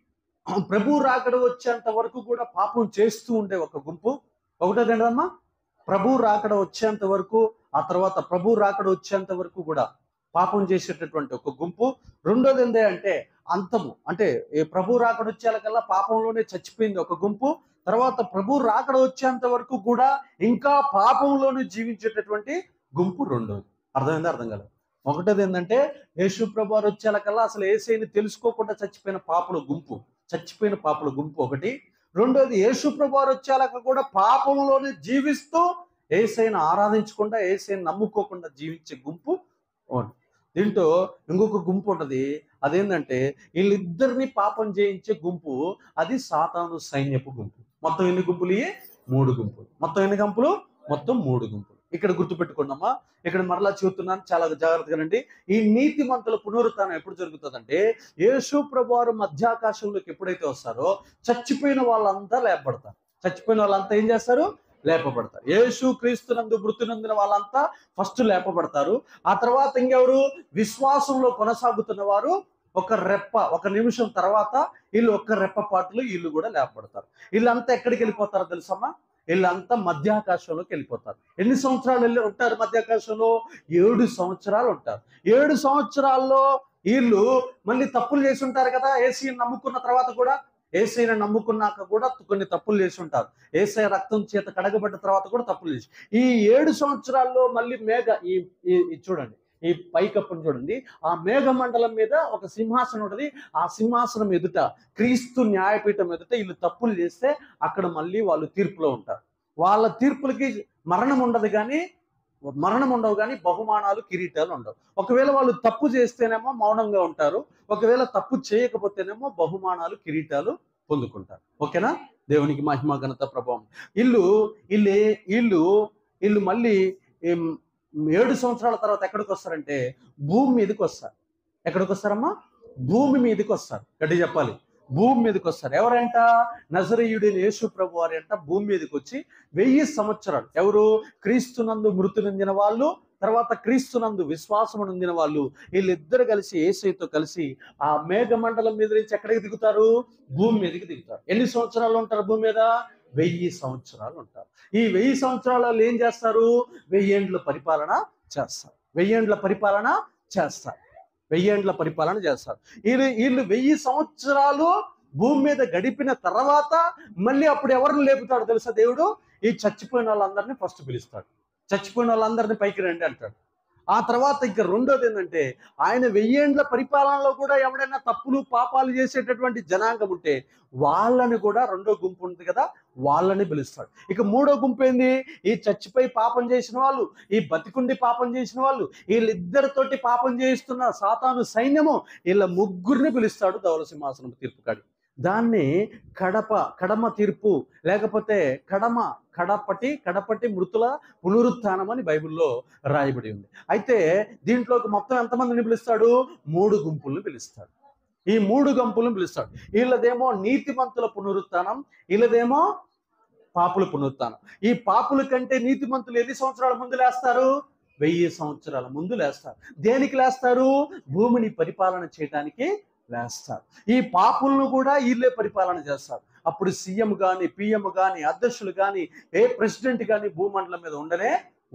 ప్రభు రాకడ వచ్చేంత వరకు కూడా పాపం చేస్తూ ఉండే ఒక గుంపు ఒకటోది ఏంటమ్మా ప్రభు రాకడ వచ్చేంత వరకు ఆ తర్వాత ప్రభు రాకడ వచ్చేంత వరకు కూడా పాపం చేసేటటువంటి ఒక గుంపు రెండోది ఏంటి అంటే అంతము అంటే ఈ ప్రభు రాకడ వచ్చేకల్లా పాపంలోనే చచ్చిపోయింది ఒక గుంపు తర్వాత ప్రభు రాకడ వచ్చేంత వరకు కూడా ఇంకా పాపంలోనే జీవించేటటువంటి గుంపు రెండోది అర్థమైందా అర్థం కాలేదు ఒకటోది ఏంటంటే యేసు ప్రభు వారు వచ్చేలకల్లా అసలు ఏసైని తెలుసుకోకుండా చచ్చిపోయిన పాపుల గుంపు చచ్చిపోయిన పాపుల గుంపు ఒకటి రెండోది యేసు ప్రభు వారు వచ్చేలక కూడా పాపంలోనే జీవిస్తూ ఏసైని ఆరాధించకుండా ఏసైని నమ్ముకోకుండా జీవించే గుంపు ఒకటి. దీంట్లో ఇంకొక గుంపు ఉంటది అదేంటంటే వీళ్ళిద్దరిని పాపం చేయించే గుంపు అది సాతాను సైన్యపు గుంపు మొత్తం ఎన్ని గుంపులు ఇవి? మూడు గుంపులు మొత్తం ఎన్ని గుంపులు మొత్తం మూడు గుంపులు ఇక్కడ గుర్తుపెట్టుకున్నామా ఇక్కడ మరలా చెబుతున్నాను చాలా జాగ్రత్తగానండి ఈ నీతిమంతుల పునరుత్థానం ఎప్పుడు జరుగుతుందంటే యేసు ప్రభువారు మధ్యాకాశంలోకి ఎప్పుడైతే వస్తారో చచ్చిపోయిన వాళ్ళంతా లేపబడతారు చచ్చిపోయిన వాళ్ళంతా ఏం చేస్తారు లేపబడతారు యేసు క్రీస్తునందు మృతునందిన వాళ్ళంతా ఫస్ట్ లేపబడతారు ఆ తర్వాత ఇంకెవరు విశ్వాసంలో కొనసాగుతున్న వారు ఒక రెప్ప ఒక నిమిషం తర్వాత వీళ్ళు ఒక్క రెప్ప పాటులో వీళ్ళు కూడా లేపబడతారు వీళ్ళంతా ఎక్కడికి వెళ్ళిపోతారో తెలుసమ్మా వీళ్ళంతా మధ్యాకాశంలోకి వెళ్ళిపోతారు ఎన్ని సంవత్సరాలు వెళ్ళి ఉంటారు మధ్యాకాశంలో ఏడు సంవత్సరాలు ఉంటారు ఏడు సంవత్సరాల్లో వీళ్ళు మళ్ళీ తప్పులు చేసి ఉంటారు కదా ఏసీని నమ్ముకున్న తర్వాత కూడా ఏసైని నమ్ముకున్నాక కూడా కొన్ని తప్పులు చేసి ఉంటారు ఏసఐ రక్తం చేత కడగబడ్డ తర్వాత కూడా తప్పులు చేసి ఈ ఏడు సంవత్సరాల్లో మళ్ళీ మేఘ ఈ ఈ- ఇది చూడండి ఈ పైకప్పును చూడండి ఆ మేఘ మండలం మీద ఒక సింహాసనం ఉంటుంది ఆ సింహాసనం ఎదుట క్రీస్తు న్యాయపీఠం ఎదుట వీళ్ళు తప్పులు చేస్తే అక్కడ మళ్ళీ వాళ్ళు తీర్పులో ఉంటారు వాళ్ళ తీర్పులకి మరణం ఉండదు కానీ మరణం ఉండవు కానీ బహుమానాలు కిరీటాలు ఉండవు ఒకవేళ వాళ్ళు తప్పు చేస్తేనేమో మౌనంగా ఉంటారు ఒకవేళ తప్పు చేయకపోతేనేమో బహుమానాలు కిరీటాలు పొందుకుంటారు ఓకేనా దేవునికి మహిమ ఘనత ప్రభావం ఇల్లు ఇల్లు ఇల్లు ఇల్లు మళ్ళీ ఏం, ఏడు సంవత్సరాల తర్వాత ఎక్కడికి వస్తారంటే భూమి మీదకి వస్తారు ఎక్కడికి వస్తారమ్మా భూమి మీదకి వస్తారు గట్టి చెప్పాలి భూమి మీదకి వస్తారు ఎవరంట నజరీయుడైన యేసు ప్రభు వారి అంట భూమి మీదకి వచ్చి వెయ్యి సంవత్సరాలు ఎవరు క్రీస్తునందు మృతి నొందిన వాళ్ళు తర్వాత క్రీస్తునందు విశ్వాసం నొందిన వాళ్ళు వీళ్ళిద్దరు కలిసి ఏసైతో కలిసి ఆ మేఘమండలం మీద నుంచి ఎక్కడికి దిగుతారు భూమి మీదకి దిగుతారు ఎన్ని సంవత్సరాలు ఉంటారు భూమి మీద వెయ్యి సంవత్సరాలు ఉంటారు ఈ వెయ్యి సంవత్సరాలలో ఏం చేస్తారు వెయ్యేండ్ల పరిపాలన చేస్తారు వెయ్యేండ్ల పరిపాలన చేస్తారు వెయ్యేండ్ల పరిపాలన చేస్తారు వీళ్ళు వీళ్ళు వెయ్యి సంవత్సరాలు భూమి మీద గడిపిన తర్వాత మళ్ళీ అప్పుడు ఎవరిని లేపుతాడు తెలుసా దేవుడు ఈ చచ్చిపోయిన వాళ్ళందరినీ ఫస్ట్ పిలుస్తాడు చచ్చిపోయిన వాళ్ళందరినీ పైకి రండి అంటాడు ఆ తర్వాత ఇంకా రెండోది ఏంటంటే ఆయన వెయ్యేండ్ల పరిపాలనలో కూడా ఎవడైనా తప్పులు పాపాలు చేసేటటువంటి జనాంగం ఉంటే వాళ్ళని కూడా రెండో గుంపు ఉంది కదా వాళ్ళని పిలుస్తాడు ఇక మూడో గుంపు ఏంది ఈ చచ్చిపోయి పాపం చేసిన వాళ్ళు ఈ బతికుండి పాపం చేసిన వాళ్ళు వీళ్ళిద్దరితోటి పాపం చేయిస్తున్న సాతాను సైన్యము వీళ్ళ ముగ్గురిని పిలుస్తాడు ధవల సింహాసనం తీర్పు కాడి దాన్ని కడప కడమ తీర్పు లేకపోతే కడమ కడపటి కడపటి మృతుల పునరుత్థానం అని బైబిల్లో రాయబడి ఉంది అయితే దీంట్లోకి మొత్తం ఎంతమందిని పిలుస్తాడు మూడు గుంపుల్ని పిలుస్తాడు ఈ మూడు గుంపులను పిలుస్తాడు వీళ్ళదేమో నీతిమంతుల పునరుత్థానం వీళ్ళదేమో పాపుల పునరుత్థానం ఈ పాపుల కంటే నీతిమంతులు ఎన్ని సంవత్సరాల ముందు లేస్తారు వెయ్యి సంవత్సరాల ముందు లేస్తారు దేనికి లేస్తారు భూమిని పరిపాలన చేయడానికి లేస్తారు ఈ పాపులను కూడా వీళ్ళే పరిపాలన చేస్తారు అప్పుడు సీఎం కానీ పిఎం కానీ అధ్యక్షులు కానీ ఏ ప్రెసిడెంట్ కానీ భూమండలం మీద ఉండనే ఉండరు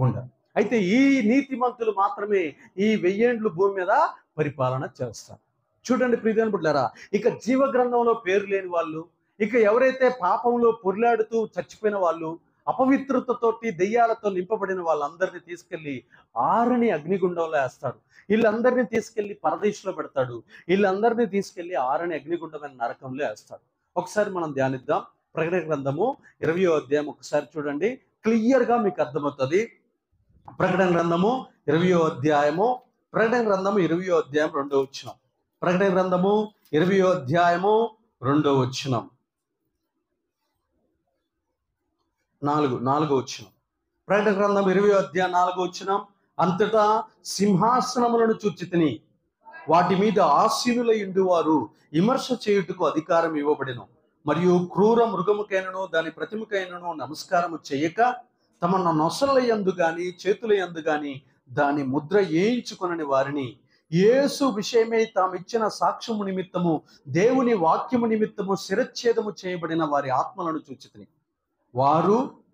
అయితే ఈ నీతిమంతులు మాత్రమే ఈ వెయ్యేండ్లు భూమి మీద పరిపాలన చేస్తారు చూడండి ప్రియమైన బిడ్డారా ఇక జీవ గ్రంథంలో పేరు లేని వాళ్ళు ఇక ఎవరైతే పాపంలో పొర్లాడుతూ చచ్చిపోయిన వాళ్ళు అపవిత్రతతోటి దెయ్యాలతో నింపబడిన వాళ్ళందరినీ తీసుకెళ్లి ఆరని అగ్నిగుండంలో వేస్తాడు వీళ్ళందరినీ తీసుకెళ్లి పరదేశంలో పెడతాడు వీళ్ళందరినీ తీసుకెళ్లి ఆరని అగ్నిగుండమైన నరకంలో వేస్తాడు ఒకసారి మనం ధ్యానిద్దాం ప్రకటన గ్రంథము ఇరవయో అధ్యాయం ఒకసారి చూడండి క్లియర్ గా మీకు అర్థమవుతుంది ప్రకటన గ్రంథము ఇరవయో అధ్యాయము ప్రకటన గ్రంథము ఇరవయో అధ్యాయం రెండో వచ్చినం ప్రకటన గ్రంథము ఇరవయో అధ్యాయము రెండో వచ్చినం నాలుగు నాలుగో వచ్చినం ప్రకటన గ్రంథం ఇరవై అధ్యాయం నాలుగో వచ్చినం అంతటా సింహాసనములను చూచితిని వాటి మీద ఆసీనులై వారు విమర్శ చేయుటకు అధికారం ఇవ్వబడిను మరియు క్రూర మృగముకైనను దాని ప్రతిమకైనను నమస్కారము చేయక తమ నొసల యందు గాని చేతుల యందు గాని దాని ముద్ర వేయించుకొనని వారిని యేసు విషయమై తామిచ్చిన సాక్ష్యము నిమిత్తము దేవుని వాక్యము నిమిత్తము శిరచ్ఛేదము చేయబడిన వారి ఆత్మలను చూచితిని వారు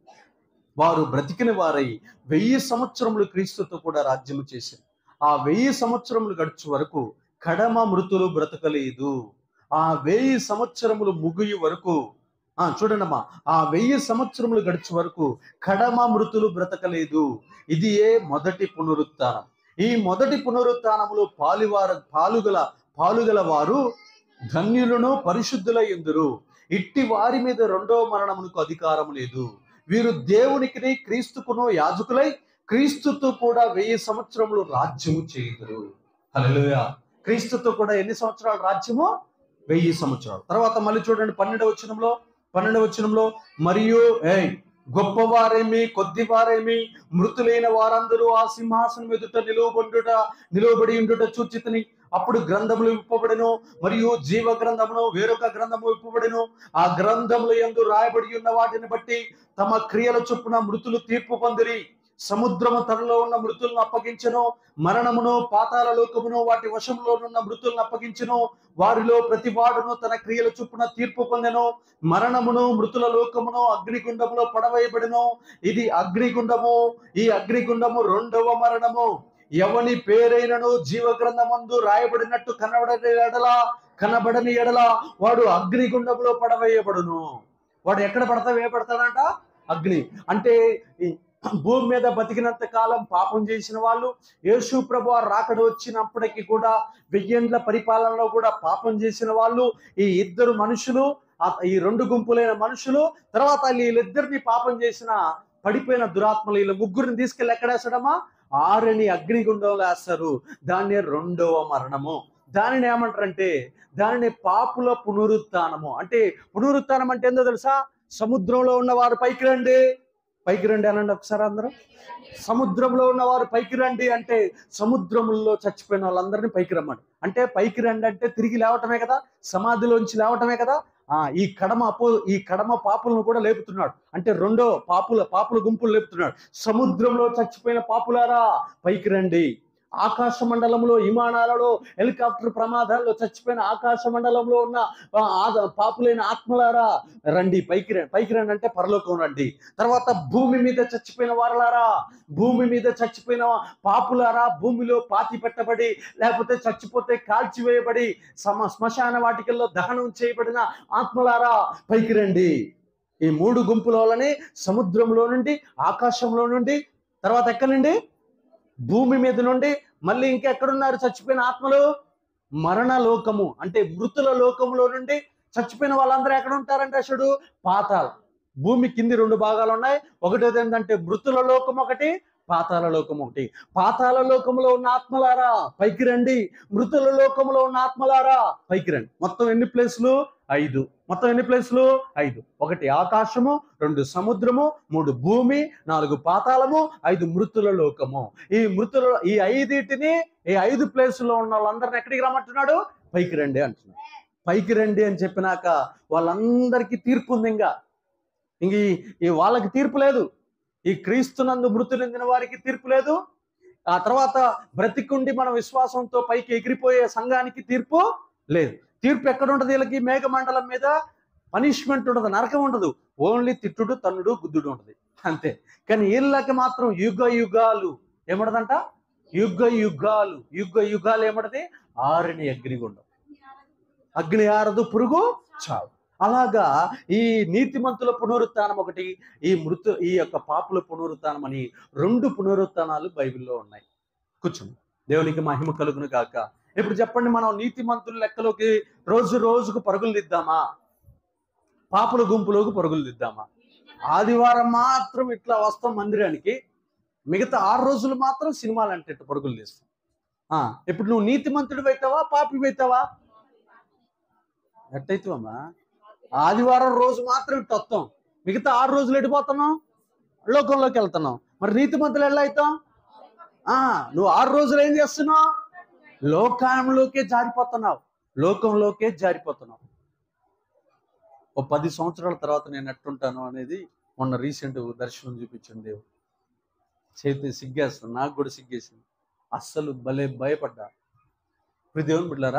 వారు బ్రతికిన వారై వెయ్యి సంవత్సరములు క్రీస్తుతో కూడా రాజ్యము చేశారు ఆ వెయ్యి సంవత్సరములు గడుచు వరకు కడమ మృతులు బ్రతకలేదు ఆ వెయ్యి సంవత్సరములు ముగియు వరకు ఆ చూడండమ్మా ఆ వెయ్యి సంవత్సరములు గడిచే వరకు కడమ మృతులు బ్రతకలేదు ఇది ఏ మొదటి పునరుత్థానం ఈ మొదటి పునరుత్థానములో పాలువార పాలుగల పాలుగల వారు ధన్యులను పరిశుద్ధుల ఎందురు ఇట్టి వారి మీద రెండో మరణమునకు అధికారం లేదు వీరు దేవునికి క్రీస్తుకును యాజకులై క్రీస్తుతో కూడా వెయ్యి సంవత్సరములు రాజ్యము చేయుదురు హల్లెలూయా క్రీస్తుతో కూడా ఎన్ని సంవత్సరాలు రాజ్యము వెయ్యి సంవత్సరాలు తర్వాత మళ్ళీ చూడండి పన్నెండవ వచనంలో పన్నెండవ వచనంలో మరియు ఏయ్ గొప్పవారేమి కొద్దివారేమి మృతులైన వారందరూ ఆ సింహాసనం ఎదుట నిలువబడుట నిలువబడి ఉండుట చూచితని అప్పుడు గ్రంథములు విప్పబడెను మరియు జీవ గ్రంథమును వేరొక గ్రంథము విప్పబడెను ఆ గ్రంథములు ఎందు రాయబడి ఉన్న వాటిని బట్టి తమ క్రియల చొప్పున మృతులు తీర్పు పొందిరి సముద్రము తనలో ఉన్న మృతులను అప్పగించెను మరణమును పాతాల లోకమును వాటి వశంలో ఉన్న మృతులను అప్పగించెను వారిలో ప్రతి వాడును తన క్రియల చొప్పున తీర్పు పొందెను మరణమును మృతుల లోకమును అగ్నిగుండములో పడవేయబడిను ఇది అగ్నిగుండము ఈ అగ్నిగుండము రెండవ మరణము ఎవని పేరైనను జీవ గ్రంథమందు రాయబడినట్టు కనబడని ఎడల కనబడని ఎడల వాడు అగ్నిగుండంలో పడవేయబడును వాడు ఎక్కడ పడతా వేయబడతాడంట అగ్ని అంటే ఈ భూమి మీద బతికినంత కాలం పాపం చేసిన వాళ్ళు యేసు ప్రభు రాకడ వచ్చినప్పటికీ కూడా వెయ్యేండ్ల పరిపాలనలో కూడా పాపం చేసిన వాళ్ళు ఈ ఇద్దరు మనుషులు ఆ- ఈ రెండు గుంపులైన మనుషులు తర్వాత వీళ్ళిద్దరిని పాపం చేసిన పడిపోయిన దురాత్మలు వీళ్ళ ముగ్గురిని తీసుకెళ్ళి ఎక్కడేస్తాడమ్మా ఆరని అగ్నిగుండంలో వేస్తారు దాన్ని రెండవ మరణము దానిని ఏమంటారంటే దానిని పాపుల పునరుత్థానము అంటే పునరుత్థానం అంటే ఏందో తెలుసా సముద్రంలో ఉన్న వారు పైకి రండి పైకి రండి అనండి ఒకసారి అందరూ సముద్రంలో ఉన్నవారు పైకి రండి అంటే సముద్రముల్లో చచ్చిపోయిన వాళ్ళందరినీ పైకి రమ్మని అంటే పైకి రండి అంటే తిరిగి లేవటమే కదా సమాధిలోంచి లేవటమే కదా ఆ ఈ కడమ అపో ఈ కడమ పాపులను కూడా లేపుతున్నాడు అంటే రెండో పాపుల పాపుల గుంపులు లేపుతున్నాడు సముద్రంలో చచ్చిపోయిన పాపులారా పైకి రండి ఆకాశ మండలంలో విమానాలలో హెలికాప్టర్ ప్రమాదాల్లో చచ్చిపోయిన ఆకాశ మండలంలో ఉన్న ఆ, ఆ- పాపులైన ఆత్మలారా రండి పైకి రండి పైకి రండి అంటే పరలోకం రండి తర్వాత భూమి మీద చచ్చిపోయిన వారలారా భూమి మీద చచ్చిపోయిన పాపులారా భూమిలో పాతి పెట్టబడి లేకపోతే చచ్చిపోతే కాల్చివేయబడి సమ శ్మశాన వాటికల్లో దహనం చేయబడిన ఆత్మలారా పైకి రండి ఈ మూడు గుంపుల వల్లనే సముద్రంలో నుండి ఆకాశంలో నుండి తర్వాత ఎక్కడి నుండి భూమి మీద నుండి మళ్ళీ ఇంకెక్కడున్నారు చచ్చిపోయిన ఆత్మలు మరణ లోకము అంటే మృతుల లోకములో నుండి చచ్చిపోయిన వాళ్ళందరూ ఎక్కడ ఉంటారంటే అసలు పాతాళ భూమి కింది రెండు భాగాలు ఉన్నాయి ఒకటి ఏంటంటే మృతుల లోకం ఒకటి పాతాల లోకం ఒకటి పాతాల లోకంలో ఉన్న ఆత్మలారా పైకి రండి మృతుల లోకంలో ఉన్న ఆత్మలారా పైకి రండి మొత్తం ఎన్ని ప్లేసులు ఐదు మొత్తం ఎన్ని ప్లేసులు ఐదు ఒకటి ఆకాశము రెండు సముద్రము మూడు భూమి నాలుగు పాతాళము ఐదు మృతుల లోకము ఈ మృతుల ఈ ఐదిటిని ఈ ఐదు ప్లేసుల్లో ఉన్న వాళ్ళందరిని ఎక్కడికి రమ్మంటున్నాడు పైకి రండి అంటున్నాడు పైకి రండి అని చెప్పినాక వాళ్ళందరికీ తీర్పు ఉంది ఇంకా ఇంక ఈ- ఈ వాళ్ళకి తీర్పు లేదు ఈ క్రీస్తునందు మృతి చెందిన వారికి తీర్పు లేదు ఆ తర్వాత బ్రతికుండి మన విశ్వాసంతో పైకి ఎగిరిపోయే సంఘానికి తీర్పు లేదు తీర్పు ఎక్కడ ఉంటుంది వీళ్ళకి మేఘమండలం మీద పనిష్మెంట్ ఉండదు నరకం ఉండదు ఓన్లీ తిట్టుడు తన్నుడు గుద్దుడు ఉంటుంది అంతే కానీ వీళ్ళకి మాత్రం యుగ యుగాలు ఏమడదంట యుగ యుగాలు యుగ యుగాలు ఏమడది ఆరిని అగ్నిగుండం అగ్ని ఆరదు పురుగు చావు అలాగా ఈ నీతిమంతుల పునరుత్థానం ఒకటి ఈ మృతు ఈ యొక్క పాపుల పునరుత్థానం అని రెండు పునరుత్థానాలు బైబిల్లో ఉన్నాయి కూర్చోండి దేవునికి మహిమ కలుగును గాక ఇప్పుడు చెప్పండి మనం నీతిమంతుల లెక్కలోకి రోజు రోజుకు పరుగులు దిద్దామా పాపుల గుంపులోకి పరుగులు దిద్దామా ఆదివారం మాత్రం ఇట్లా వస్తాం మందిరానికి మిగతా ఆరు రోజులు మాత్రం సినిమాలు అంటే ఇట్లా పరుగులు తీస్తాం ఆ, ఇప్పుడు నువ్వు నీతిమంతుడు అవుతావా పాపి అవుతావా ఎట్టయితావమ్మా ఆదివారం రోజు మాత్రం ఇట్టు వస్తాం మిగతా ఆరు రోజులు ఎడిపోతున్నాం లోకంలోకి వెళ్తున్నాం మరి నీతిమంతులు ఎలా అవుతాం ఆ, నువ్వు ఆరు రోజులు ఏం చేస్తున్నావు లోకంలోకే జారిపోతున్నావు లోకంలోకే జారిపోతున్నావు ఓ పది సంవత్సరాల తర్వాత నేను ఎట్టుంటాను అనేది మొన్న రీసెంట్ దర్శనం చూపించండి దేవుడు చేతి సిగ్గేస్తాను నాకు కూడా సిగ్గేసింది అస్సలు భలే భయపడ్డా ఇప్పుడు దేవుని బిడ్డారా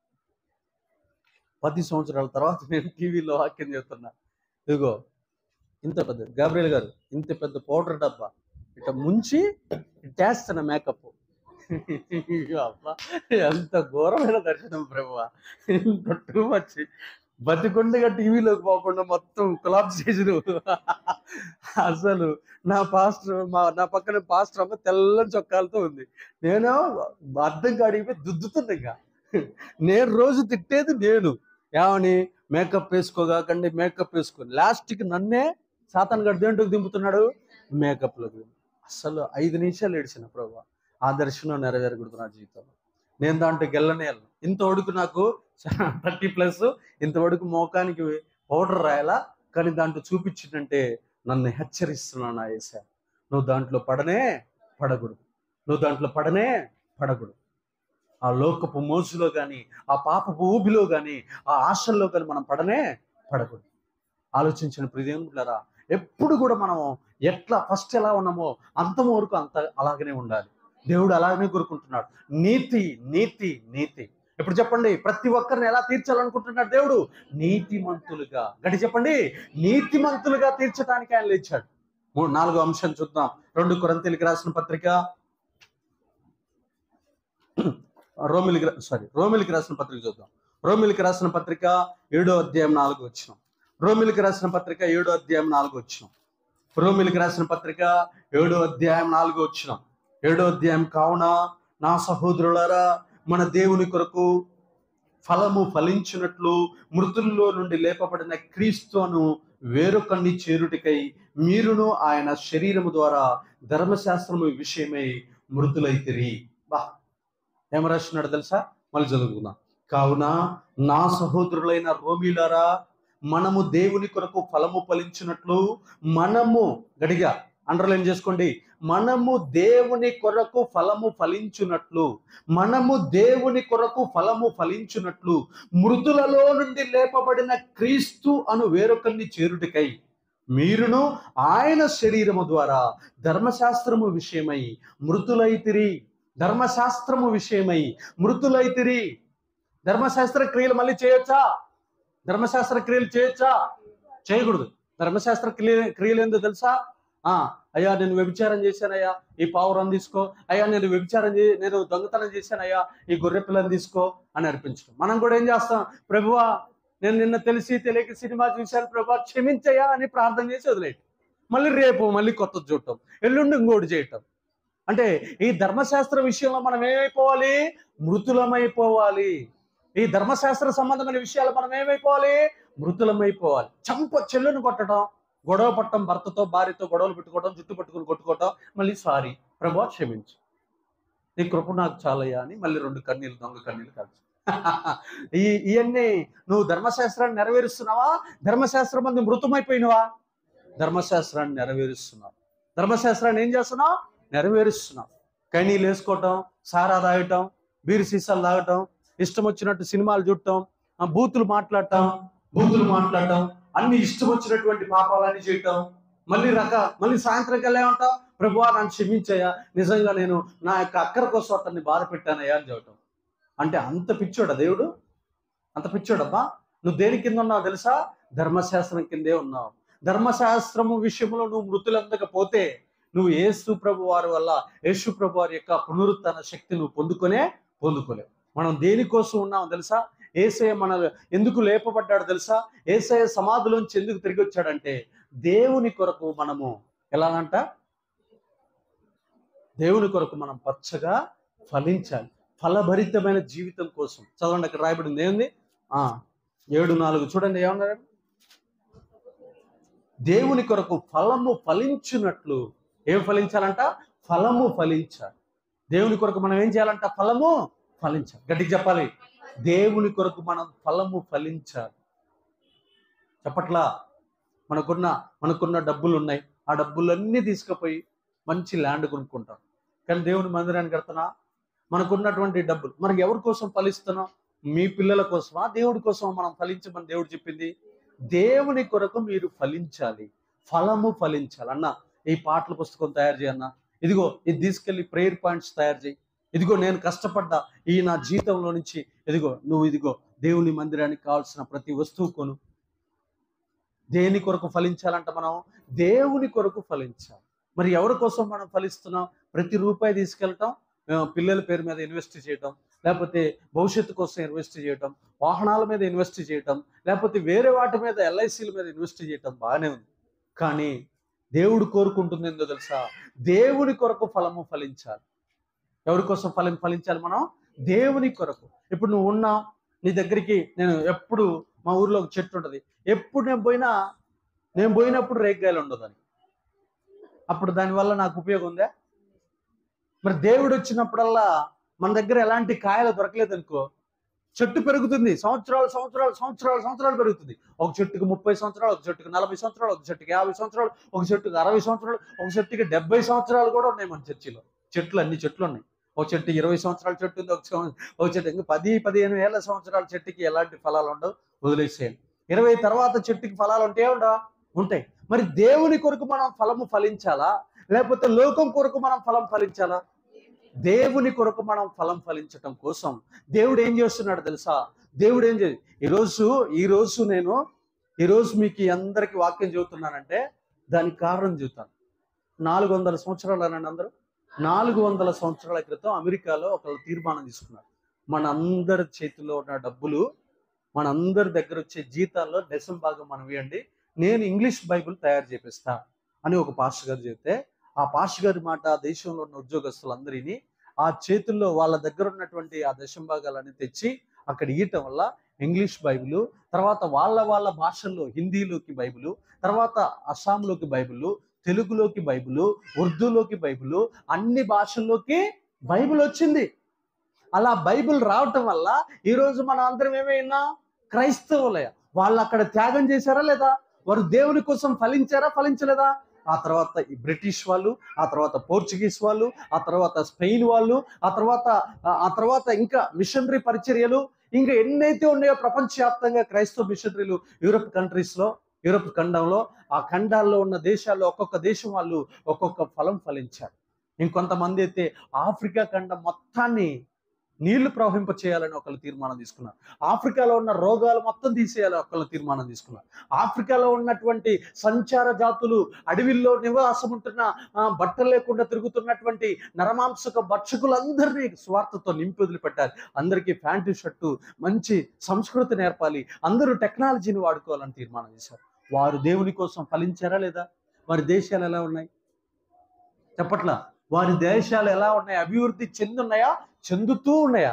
పది సంవత్సరాల తర్వాత నేను టీవీలో వాక్యం చెప్తున్నా ఇదిగో ఇంత పెద్ద గాబ్రియల్ గారు ఇంత పెద్ద పౌడర్ డబ్బా ఇట్లా ముంచి ఇట్టేస్తున్న మేకప్ అబ్బా ఎంత ఘోరమైన దర్శనం ప్రభు ఇంత టూ మచ్ బతికొండగా టీవీలోకి పోకుండా మొత్తం కొలాప్స్ చేసిన అసలు నా పాస్టర్ మా నా పక్కన పాస్టర్ అమ్మ తెల్లని చొక్కాలతో ఉంది నేను అర్థం కాడిపోయి దుద్దుతున్నా ఇంకా నేను రోజు తిట్టేది నేను ఏమని మేకప్ వేసుకోగాకండి మేకప్ వేసుకొని లాస్ట్కి నన్నే సాతాన్ గడి దేంట్లోకి దింపుతున్నాడు మేకప్లోకి అసలు ఐదు నిమిషాలు ఏడిచిన ప్రభు ఆ దర్శనం నెరవేరకూడదు నా జీవితంలో నేను దాంట్లోకి వెళ్ళనే వెళ్ళను ఇంతవరకు నాకు థర్టీ ప్లస్ ఇంతవరకు మోకానికి పౌడర్ రాయాలా కానీ దాంట్లో చూపించిందంటే నన్ను హెచ్చరిస్తున్నాను ఏసా నువ్వు దాంట్లో పడనే పడకూడదు నువ్వు దాంట్లో పడనే పడకూడదు ఆ లోకపు మోసులో కానీ ఆ పాపపు ఊబిలో కానీ ఆ ఆశల్లో కానీ మనం పడనే పడకూడదు ఆలోచించిన ప్రియములారా ఎప్పుడు కూడా మనం ఎట్లా ఫస్ట్ ఎలా ఉన్నామో అంతం వరకు అంత అలాగనే ఉండాలి దేవుడు అలాగనే కోరుకుంటున్నాడు నీతి నీతి నీతి ఇప్పుడు చెప్పండి ప్రతి ఒక్కరిని ఎలా తీర్చాలనుకుంటున్నాడు దేవుడు నీతిమంతులుగా గడి చెప్పండి నీతిమంతులుగా తీర్చడానికి ఆయన లేచాడు మూడు నాలుగో అంశం చూద్దాం రెండు కొరంతీలకు రాసిన పత్రిక రోమిలికి సారీ రోమిలికి రాసిన పత్రిక చూద్దాం రోమిలికి రాసిన పత్రిక ఏడో అధ్యాయం నాలుగు వచ్చిన రోమిలికి రాసిన పత్రిక ఏడో అధ్యాయం నాలుగు వచ్చిన రోమిలికి రాసిన పత్రిక ఏడో అధ్యాయం నాలుగు వచ్చిన ఏడో అధ్యాయం కావున నా సహోదరులారా మన దేవుని కొరకు ఫలము ఫలించినట్లు మృతుల్లో నుండి లేపబడిన క్రీస్తును వేరొకన్ని చేరుటికై మీరును ఆయన శరీరము ద్వారా ధర్మశాస్త్రము విషయమై మృతులైతిరి బా ఏం రాస్తున్నాడు తెలుసా మళ్ళీ చదువుకుందాం కావున నా సహోదరులైన రోమిలారా మనము దేవుని కొరకు ఫలము ఫలించినట్లు మనము గడిగా అండర్లైన్ చేసుకోండి మనము దేవుని కొరకు ఫలము ఫలించున్నట్లు మనము దేవుని కొరకు ఫలము ఫలించున్నట్లు మృతులలో నుండి లేపబడిన క్రీస్తు అను వేరొకరిని చేరుటికై మీరును ఆయన శరీరము ద్వారా ధర్మశాస్త్రము విషయమై మృతులైతిరి ధర్మశాస్త్రము విషయమై మృతులైతిరి ధర్మశాస్త్ర క్రియలు మళ్ళీ చేయొచ్చా ధర్మశాస్త్ర క్రియలు చేయొచ్చా చేయకూడదు ధర్మశాస్త్ర క్రియ క్రియలు ఏందో తెలుసా ఆ అయ్యా నేను వ్యభిచారం చేశానయ్యా ఈ పావురం తీసుకో అయ్యా నేను వ్యభిచారం చే నేను దొంగతనం చేశానయ్యా ఈ గొర్రె పిల్లని తీసుకో అని అర్పించడం మనం కూడా ఏం చేస్తాం ప్రభువా నేను నిన్న తెలిసి తెలియక సినిమా చూశాను ప్రభా క్షమించయ్యా అని ప్రార్థన చేసి వదిలేయటం మళ్ళీ రేపు మళ్ళీ కొత్త చూడటం ఎల్లుండి ఇంకోటి చేయటం అంటే ఈ ధర్మశాస్త్ర విషయంలో మనం ఏమైపోవాలి మృతులమైపోవాలి ఈ ధర్మశాస్త్ర సంబంధమైన విషయాలు మనం ఏమైపోవాలి మృతులమైపోవాలి చంప చెల్లును కొట్టడం గొడవ పట్టడం భర్తతో భార్యతో గొడవలు పెట్టుకోవడం జుట్టు పట్టుకుని కొట్టుకోవడం మళ్ళీ సారీ ప్రభా క్షమించు నీ కృప నాకు చాలయ్యా అని మళ్ళీ రెండు కన్నీళ్ళు దొంగ కన్నీళ్ళు కాల్చు ఈ ఇవన్నీ నువ్వు ధర్మశాస్త్రాన్ని నెరవేరుస్తున్నావా ధర్మశాస్త్రం మంది మృతమైపోయినవా ధర్మశాస్త్రాన్ని నెరవేరుస్తున్నావు ధర్మశాస్త్రాన్ని ఏం చేస్తున్నావు నెరవేరుస్తున్నావు కైనీళ్ళు వేసుకోవటం సారా తాగటం బీరు సీసాలు తాగటం ఇష్టం వచ్చినట్టు సినిమాలు చూడటం ఆ బూతులు మాట్లాడటం బూతులు మాట్లాడటం అన్ని ఇష్టం వచ్చినటువంటి పాపాలన్నీ చేయటం మళ్ళీ రక మళ్ళీ సాయంత్రం కల్లా ఏమంటావు ప్రభువా నన్ను క్షమించయ్యా నిజంగా నేను నా యొక్క అక్కర కోసం అతన్ని బాధ పెట్టానయ్యా అని చెప్పటం అంటే అంత పిచ్చోడా దేవుడు అంత పిచ్చోడబ్బా నువ్వు దేని కింద ఉన్నావు తెలుసా ధర్మశాస్త్రం కిందే ఉన్నావు ధర్మశాస్త్రము విషయంలో నువ్వు మృతులందకపోతే నువ్వు యేసు ప్రభు వారి వల్ల యేసు ప్రభు వారి యొక్క పునరుత్థాన శక్తి నువ్వు పొందుకొనే పొందుకోలేవు మనం దేనికోసం ఉన్నాం తెలుసా ఏసయ మన ఎందుకు లేపబడ్డాడు తెలుసా ఏసయ సమాధిలోంచి ఎందుకు తిరిగి వచ్చాడంటే దేవుని కొరకు మనము ఎలానంట దేవుని కొరకు మనం పచ్చగా ఫలించాలి ఫలభరితమైన జీవితం కోసం చదవండి అక్కడ రాయబడింది ఏంది ఆ ఏడు నాలుగు చూడండి ఏమన్నారు దేవుని కొరకు ఫలము ఫలించున్నట్లు ఏం ఫలించాలంట ఫలము ఫలించాలి దేవుని కొరకు మనం ఏం చేయాలంట ఫలము ఫలించాలి గట్టిగా చెప్పాలి దేవుని కొరకు మనం ఫలము ఫలించాలి చెప్పట్లా మనకున్న మనకున్న డబ్బులు ఉన్నాయి ఆ డబ్బులన్నీ తీసుకుపోయి మంచి ల్యాండ్ కొనుక్కుంటాం కానీ దేవుని మందిరానికి కడుతున్నా మనకున్నటువంటి డబ్బులు మనకి ఎవరి కోసం ఫలిస్తున్నాం మీ పిల్లల కోసమా దేవుడి కోసం మనం ఫలించమని దేవుడు చెప్పింది దేవుని కొరకు మీరు ఫలించాలి ఫలము ఫలించాలి అన్న ఈ పాటల పుస్తకం తయారు చేయన్న ఇదిగో ఇది తీసుకెళ్లి ప్రేయర్ పాయింట్స్ తయారు చేయి ఇదిగో నేను కష్టపడ్డా ఈ నా జీతంలో నుంచి ఇదిగో నువ్వు ఇదిగో దేవుని మందిరానికి కావాల్సిన ప్రతి వస్తువు కొను దేని కొరకు ఫలించాలంట మనం దేవుని కొరకు ఫలించాలి మరి ఎవరి కోసం మనం ఫలిస్తున్నాం ప్రతి రూపాయి తీసుకెళ్ళటం ఆ, పిల్లల పేరు మీద ఇన్వెస్ట్ చేయటం లేకపోతే భవిష్యత్తు కోసం ఇన్వెస్ట్ చేయటం వాహనాల మీద ఇన్వెస్ట్ చేయటం లేకపోతే వేరే వాటి మీద ఎల్ఐసీల మీద ఇన్వెస్ట్ చేయటం బాగానే ఉంది కానీ దేవుడు కోరుకుంటుంది ఏందో తెలుసా దేవుని కొరకు ఫలము ఫలించాలి ఎవరి కోసం ఫలం ఫలించాలి మనం దేవుని కొరకు ఇప్పుడు నువ్వు ఉన్నా నీ దగ్గరికి నేను ఎప్పుడు మా ఊర్లో ఒక చెట్టు ఉంటుంది ఎప్పుడు నేను పోయినా నేను పోయినప్పుడు రేగ్గాయలు ఉండదని అప్పుడు దానివల్ల నాకు ఉపయోగం ఉందా మరి దేవుడు వచ్చినప్పుడల్లా మన దగ్గర ఎలాంటి కాయలు దొరకలేదు అనుకో చెట్టు పెరుగుతుంది సంవత్సరాలు సంవత్సరాలు సంవత్సరాలు సంవత్సరాలు పెరుగుతుంది ఒక చెట్టుకి ముప్పై సంవత్సరాలు ఒక చెట్టుకి నలభై సంవత్సరాలు ఒక చెట్టుకి యాభై సంవత్సరాలు ఒక చెట్టుకి అరవై సంవత్సరాలు ఒక చెట్టుకి డెబ్బై సంవత్సరాలు కూడా ఉన్నాయి మన చర్చిలో చెట్లు అన్ని చెట్లు ఉన్నాయి ఒక చెట్టు ఇరవై సంవత్సరాల చెట్టు ఉంది ఒక సంవ- ఒక చెట్టు ఇంకా పది పదిహేను వేల సంవత్సరాల చెట్టుకి ఎలాంటి ఫలాలు ఉండవు వదిలేసేయండి ఇరవై తర్వాత చెట్టుకి ఫలాలు ఉంటాయా ఉండవా ఉంటాయి మరి దేవుని కొరకు మనం ఫలము ఫలించాలా లేకపోతే లోకం కొరకు మనం ఫలం ఫలించాలా దేవుని కొరకు మనం ఫలం ఫలించటం కోసం దేవుడు ఏం చేస్తున్నాడు తెలుసా దేవుడు ఏం చే ఈరోజు ఈరోజు నేను ఈరోజు మీకు అందరికి వాక్యం చెబుతున్నానంటే దానికి కారణం చెబుతాను నాలుగు వందల సంవత్సరాలు అనండి అందరూ నాలుగు వందల సంవత్సరాల క్రితం అమెరికాలో ఒకళ్ళు తీర్మానం తీసుకున్నారు మన అందరి చేతిలో ఉన్న డబ్బులు మన అందరి దగ్గర వచ్చే జీతాల్లో దశం భాగం మనం ఇవ్వండి నేను ఇంగ్లీష్ బైబిల్ తయారు చేపిస్తా అని ఒక పాస్టర్ గారు చెప్తే ఆ పాస్టర్ గారి మాట ఆ దేశంలో ఉన్న ఉద్యోగస్తులందరినీ ఆ చేతుల్లో వాళ్ళ దగ్గర ఉన్నటువంటి ఆ దశం భాగాలన్నీ తెచ్చి అక్కడ ఇయ్యటం వల్ల ఇంగ్లీష్ బైబిల్ తర్వాత వాళ్ళ వాళ్ళ భాషల్లో హిందీలోకి బైబిల్ తర్వాత అస్సాంలోకి బైబిల్ తెలుగులోకి బైబిల్ ఉర్దూలోకి బైబిల్ అన్ని భాషల్లోకి బైబిల్ వచ్చింది అలా బైబిల్ రావటం వల్ల ఈరోజు మనం అందరం ఏమైనా క్రైస్తవులే వాళ్ళు అక్కడ త్యాగం చేశారా లేదా వారు దేవుని కోసం ఫలించారా ఫలించలేదా ఆ తర్వాత ఈ బ్రిటిష్ వాళ్ళు ఆ తర్వాత పోర్చుగీస్ వాళ్ళు ఆ తర్వాత స్పెయిన్ వాళ్ళు ఆ తర్వాత ఆ తర్వాత ఇంకా మిషనరీ పరిచర్యలు ఇంకా ఎన్నైతే ఉన్నాయో ప్రపంచవ్యాప్తంగా క్రైస్తవ మిషనరీలు యూరప్ కంట్రీస్ లో యూరప్ ఖండంలో ఆ ఖండాల్లో ఉన్న దేశాల్లో ఒక్కొక్క దేశం వాళ్ళు ఒక్కొక్క ఫలం ఫలించారు ఇంకొంతమంది అయితే ఆఫ్రికా ఖండం మొత్తాన్ని నీళ్లు ప్రవహింప చేయాలని ఒకళ్ళు తీర్మానం తీసుకున్నారు ఆఫ్రికాలో ఉన్న రోగాలు మొత్తం తీసేయాలని ఒకళ్ళు తీర్మానం తీసుకున్నారు ఆఫ్రికాలో ఉన్నటువంటి సంచార జాతులు అడవిల్లో నివాసం ఉంటున్న ఆ, బట్టలు లేకుండా తిరుగుతున్నటువంటి నరమాంసక భక్షకులందరినీ స్వార్థతో నింపి వదిలిపెట్టారు అందరికీ ప్యాంటు షర్టు మంచి సంస్కృతి నేర్పాలి అందరూ టెక్నాలజీని వాడుకోవాలని తీర్మానం చేశారు వారు దేవుని కోసం ఫలించారా లేదా వారి దేశాలు ఎలా ఉన్నాయి చెప్పట్లా వారి దేశాలు ఎలా ఉన్నాయి అభివృద్ధి చెందున్నాయా చెందుతూ ఉన్నాయా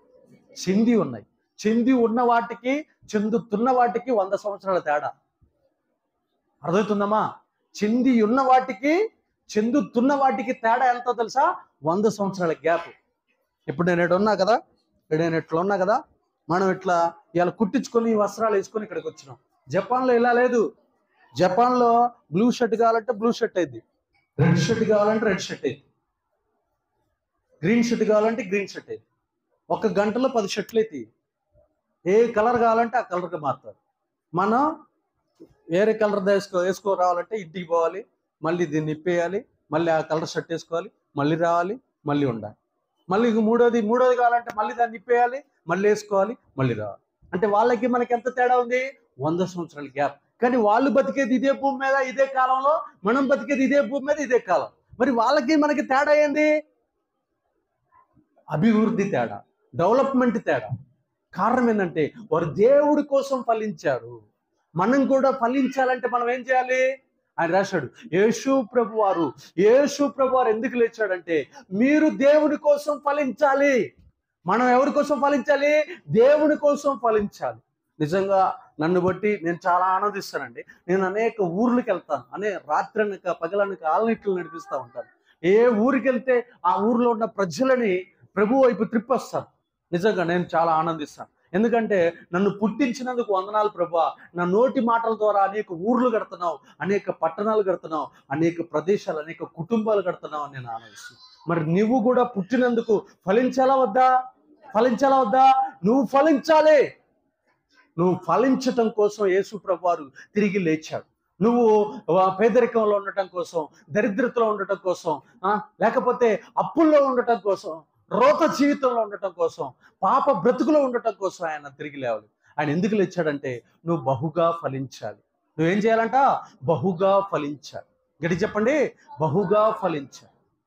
చెంది ఉన్నాయి చెంది ఉన్న వాటికి చెందుతున్న వాటికి వంద సంవత్సరాల తేడా అర్థమవుతుందమ్మా చెంది ఉన్న వాటికి చెందుతున్న వాటికి తేడా ఎంతో తెలుసా వంద సంవత్సరాల గ్యాప్ ఇప్పుడు నేను ఇటు ఉన్నా కదా ఇక్కడ నేను ఇట్లా ఉన్నా కదా మనం ఇట్లా ఇవాళ కుట్టించుకొని ఈ వస్త్రాలు వేసుకొని ఇక్కడికి వచ్చినాం జపాన్లో ఇలా లేదు జపాన్లో బ్లూ షర్ట్ కావాలంటే బ్లూ షర్ట్ అయింది రెడ్ షర్ట్ కావాలంటే రెడ్ షర్ట్ అయింది గ్రీన్ షర్ట్ కావాలంటే గ్రీన్ షర్ట్ అయింది ఒక గంటలో పది షర్ట్లు అయితే ఏ కలర్ కావాలంటే ఆ కలర్కి మారుతారు మనం వేరే కలర్ వేసుకో వేసుకో రావాలంటే ఇంటికి పోవాలి మళ్ళీ దీన్ని ఇప్పేయాలి మళ్ళీ ఆ కలర్ షర్ట్ వేసుకోవాలి మళ్ళీ రావాలి మళ్ళీ ఉండాలి మళ్ళీ ఇంక మూడోది మూడోది కావాలంటే మళ్ళీ దాన్ని ఇప్పేయాలి మళ్ళీ వేసుకోవాలి మళ్ళీ రావాలి అంటే వాళ్ళకి మనకి ఎంత తేడా ఉంది వంద సంవత్సరాల గ్యాప్ కానీ వాళ్ళు బతికేది ఇదే భూమి మీద ఇదే కాలంలో మనం బతికేది ఇదే భూమి మీద ఇదే కాలం మరి వాళ్ళకి మనకి తేడా ఏంది అభివృద్ధి తేడా డెవలప్మెంట్ తేడా కారణం ఏంటంటే వారు దేవుడి కోసం ఫలించారు మనం కూడా ఫలించాలంటే మనం ఏం చేయాలి ఆయన రాశాడు యేసు ప్రభు వారు యేసు ప్రభు వారు ఎందుకు లేచాడంటే మీరు దేవుని కోసం ఫలించాలి మనం ఎవరి కోసం ఫలించాలి దేవుని కోసం ఫలించాలి నిజంగా నన్ను బట్టి నేను చాలా ఆనందిస్తానండి నేను అనేక ఊర్లకు వెళ్తాను అనే రాత్రి అనక పగలనక ఆలనిట్లు నడిపిస్తూ ఉంటాను ఏ ఊరికి వెళ్తే ఆ ఊర్లో ఉన్న ప్రజలని ప్రభు వైపు త్రిప్పొస్తాను నిజంగా నేను చాలా ఆనందిస్తాను ఎందుకంటే నన్ను పుట్టించినందుకు వందనాలు ప్రభా నా నోటి మాటల ద్వారా అనేక ఊర్లు కడుతున్నావు అనేక పట్టణాలు కడుతున్నావు అనేక ప్రదేశాలు అనేక కుటుంబాలు కడుతున్నావు అని నేను ఆనందిస్తాను మరి నువ్వు కూడా పుట్టినందుకు ఫలించాలా వద్దా ఫలించాలా వద్దా నువ్వు ఫలించాలి నువ్వు ఫలించటం కోసం యేసు ప్రభు వారు తిరిగి లేచాడు నువ్వు ఆ, పేదరికంలో ఉండటం కోసం దరిద్రతలో ఉండటం కోసం ఆ, లేకపోతే అప్పుల్లో ఉండటం కోసం రోత జీవితంలో ఉండటం కోసం పాప బ్రతుకులో ఉండటం కోసం ఆయన తిరిగి లేవాలి ఆయన ఎందుకు లేచాడంటే నువ్వు బహుగా ఫలించాలి నువ్వేం చేయాలంట బహుగా ఫలించాలి గడి చెప్పండి బహుగా ఫలించాలి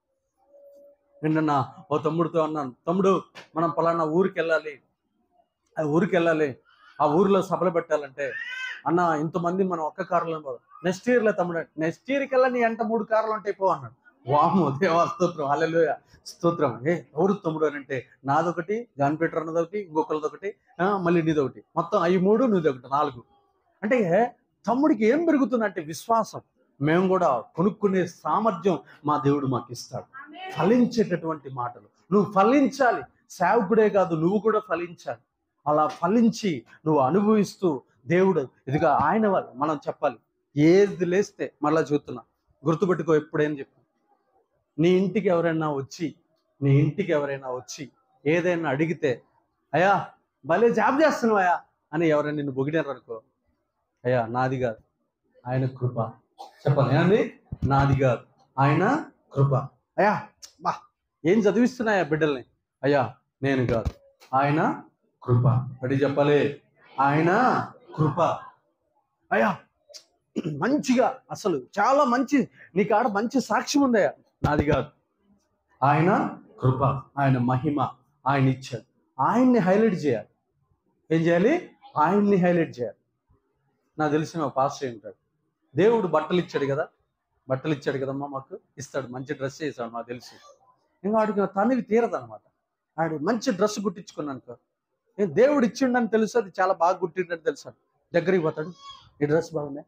నిన్న నా ఓ తమ్ముడితో అన్నాను తమ్ముడు మనం పలానా ఊరికి వెళ్ళాలి ఆ ఊరికి వెళ్ళాలి ఆ ఊరిలో సభలు పెట్టాలంటే అన్న ఇంతమంది మనం ఒక్క కారులో నెక్స్ట్ ఇయర్లో తమ్ముడు నెక్స్ట్ ఇయర్కి వెళ్ళా నీ అంట మూడు కార్లు ఉంటాయి పో అన్నాడు వాము దేవా స్తోత్రం హల్లెలూయా స్తోత్రం ఏ ఎవరు తమ్ముడు అని అంటే నాదొకటి జాన్ పీటర్ అన్నదొకటి ఇంకొకరిదొకటి ఆ, మళ్ళీ నీదొకటి మొత్తం అవి మూడు నీదొకటి నాలుగు అంటే తమ్ముడికి ఏం పెరుగుతుందంటే విశ్వాసం మేము కూడా కొనుక్కునే సామర్థ్యం మా దేవుడు మాకు ఇస్తాడు ఫలించేటటువంటి మాటలు నువ్వు ఫలించాలి సేవకుడే కాదు నువ్వు కూడా ఫలించాలి అలా ఫలించి నువ్వు అనుభవిస్తూ దేవుడు ఇదిగా ఆయన వాళ్ళు మనం చెప్పాలి ఏది లేస్తే మళ్ళా చూస్తున్నా గుర్తుపెట్టుకో ఎప్పుడేం చెప్పు నీ ఇంటికి ఎవరైనా వచ్చి నీ ఇంటికి ఎవరైనా వచ్చి ఏదైనా అడిగితే అయ్యా భలే జాబ్ చేస్తున్నావయ్యా అని ఎవరైనా నిన్ను పొగిడారు అనుకో అయ్యా నాది కాదు ఆయన కృప చెప్పాలి ఏమండి నాది కాదు ఆయన కృప అయ్యా బా ఏం చదివిస్తున్నాయా బిడ్డల్ని అయ్యా నేను కాదు ఆయన కృప అడి చెప్పాలి ఆయన కృప అయ్యా మంచిగా అసలు చాలా మంచి నీ కాడ మంచి సాక్ష్యం ఉందయ్యా నాది కాదు ఆయన కృప ఆయన మహిమ ఆయన ఇచ్చాడు ఆయన్ని హైలైట్ చేయాలి ఏం చేయాలి ఆయన్ని హైలైట్ చేయాలి నాకు తెలిసిన ఒక పాస్టర్ ఉంటాడు దేవుడు బట్టలు ఇచ్చాడు కదా బట్టలు ఇచ్చాడు కదమ్మా మాకు ఇస్తాడు మంచి డ్రెస్ వేసాడు మాకు తెలుసు ఇంకా వాడికి తనవి తీరదనమాట ఆడు మంచి డ్రెస్ కుట్టించుకున్నాను నేను దేవుడు ఇచ్చిండని తెలుసు అది చాలా బాగా కుట్టిండని తెలుసు దగ్గరికి పోతాడు ఈ డ్రెస్ బాగుందా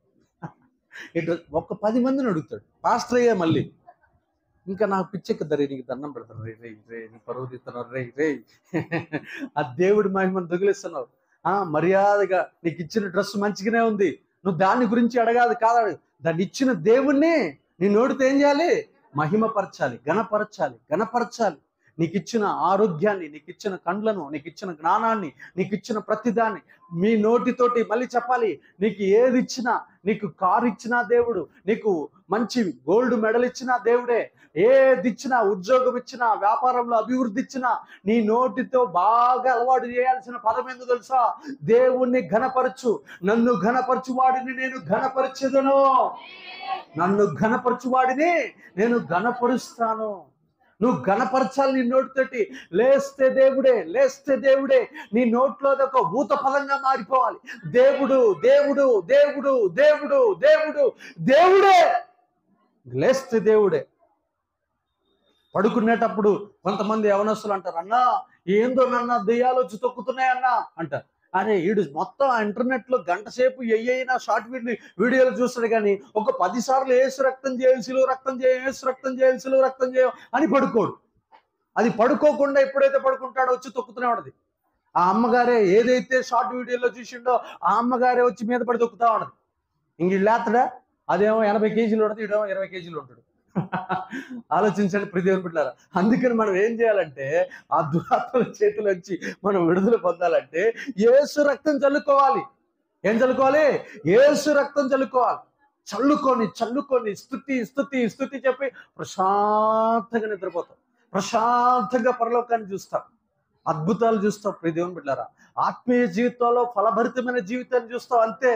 ఈ డ్రెస్ ఒక్క పది మందిని అడుగుతాడు పాస్టర్ అయ్యే మళ్ళీ ఇంకా నాకు పిచ్చెక్కుతారు నీకు దండం పెడతారు రే రే రే నీ పరువు తీస్తున్నారు రే రే ఆ దేవుడి మహిమను దొగిలిస్తున్నావు ఆ మర్యాదగా నీకు ఇచ్చిన డ్రెస్ మంచిగానే ఉంది నువ్వు దాని గురించి అడగాది కాదు దాన్ని ఇచ్చిన దేవుణ్ణి నీ నోటితో ఏం చేయాలి మహిమపరచాలి గణపరచాలి గణపరచాలి నీకు ఇచ్చిన ఆరోగ్యాన్ని నీకు ఇచ్చిన కండ్లను నీకు ఇచ్చిన జ్ఞానాన్ని నీకు ఇచ్చిన ప్రతిదాన్ని మీ నోటితోటి మళ్ళీ చెప్పాలి నీకు ఏది ఇచ్చినా నీకు కారు ఇచ్చినా దేవుడు నీకు మంచి గోల్డ్ మెడల్ ఇచ్చినా దేవుడే ఏది ఇచ్చినా ఉద్యోగం ఇచ్చినా వ్యాపారంలో అభివృద్ధి ఇచ్చినా నీ నోటితో బాగా అలవాటు చేయాల్సిన పదం ఎందుకు తెలుసా దేవుణ్ణి ఘనపరచు నన్ను ఘనపరచు వాడిని నేను ఘనపరచెదను నన్ను ఘనపరచు వాడిని నేను ఘనపరుస్తాను నువ్వు ఘనపరచాలి నీ నోటితోటి లేస్తే దేవుడే లేస్తే దేవుడే నీ నోట్లో అది ఒక భూత పదంగా మారిపోవాలి దేవుడు దేవుడు దేవుడు దేవుడు దేవుడు దేవుడే లేస్తే దేవుడే పడుకునేటప్పుడు కొంతమంది యవనస్తులు అంటారు అన్నా ఏందో నన్న దెయ్యాలు వచ్చి తొక్కుతున్నాయన్నా అంటారు అరే వీడు మొత్తం ఆ ఇంటర్నెట్ లో గంట సేపు ఎయ్యైనా షార్ట్ వీడియో వీడియోలు చూస్తాడు కానీ ఒక పది సార్లు ఏసు రక్తం చేయాల్సిలు రక్తం చేయ ఏసు రక్తం చేయాల్సిలు రక్తం చేయ అని పడుకోడు అది పడుకోకుండా ఎప్పుడైతే పడుకుంటాడో వచ్చి తొక్కుతూనే ఉండదు ఆ అమ్మగారే ఏదైతే షార్ట్ వీడియోలో చూసిండో ఆ అమ్మగారే వచ్చి మీద పడి తొక్కుతా ఉండదు ఇంక వీళ్ళు లేస్తాడా అదేమో ఎనభై కేజీలు ఉంటుంది ఇడేమో ఇరవై కేజీలు ఉంటాడు ఆలోచించండి ప్రతిదేవుని బిడ్డారా అందుకని మనం ఏం చేయాలంటే ఆ దురాత్మల చేతులు వచ్చి మనం విడుదల పొందాలంటే ఏసు రక్తం చల్లుకోవాలి ఏం చల్లుకోవాలి ఏసు రక్తం చల్లుకోవాలి చల్లుకొని చల్లుకొని స్థుతి స్థుతి స్థుతి చెప్పి ప్రశాంతంగా నిద్రపోతాం ప్రశాంతంగా పరలోకాన్ని చూస్తాం అద్భుతాలు చూస్తావు ప్రియ దేవుని బిడ్డారా ఆత్మీయ జీవితంలో ఫలభరితమైన జీవితాన్ని చూస్తావు అంతే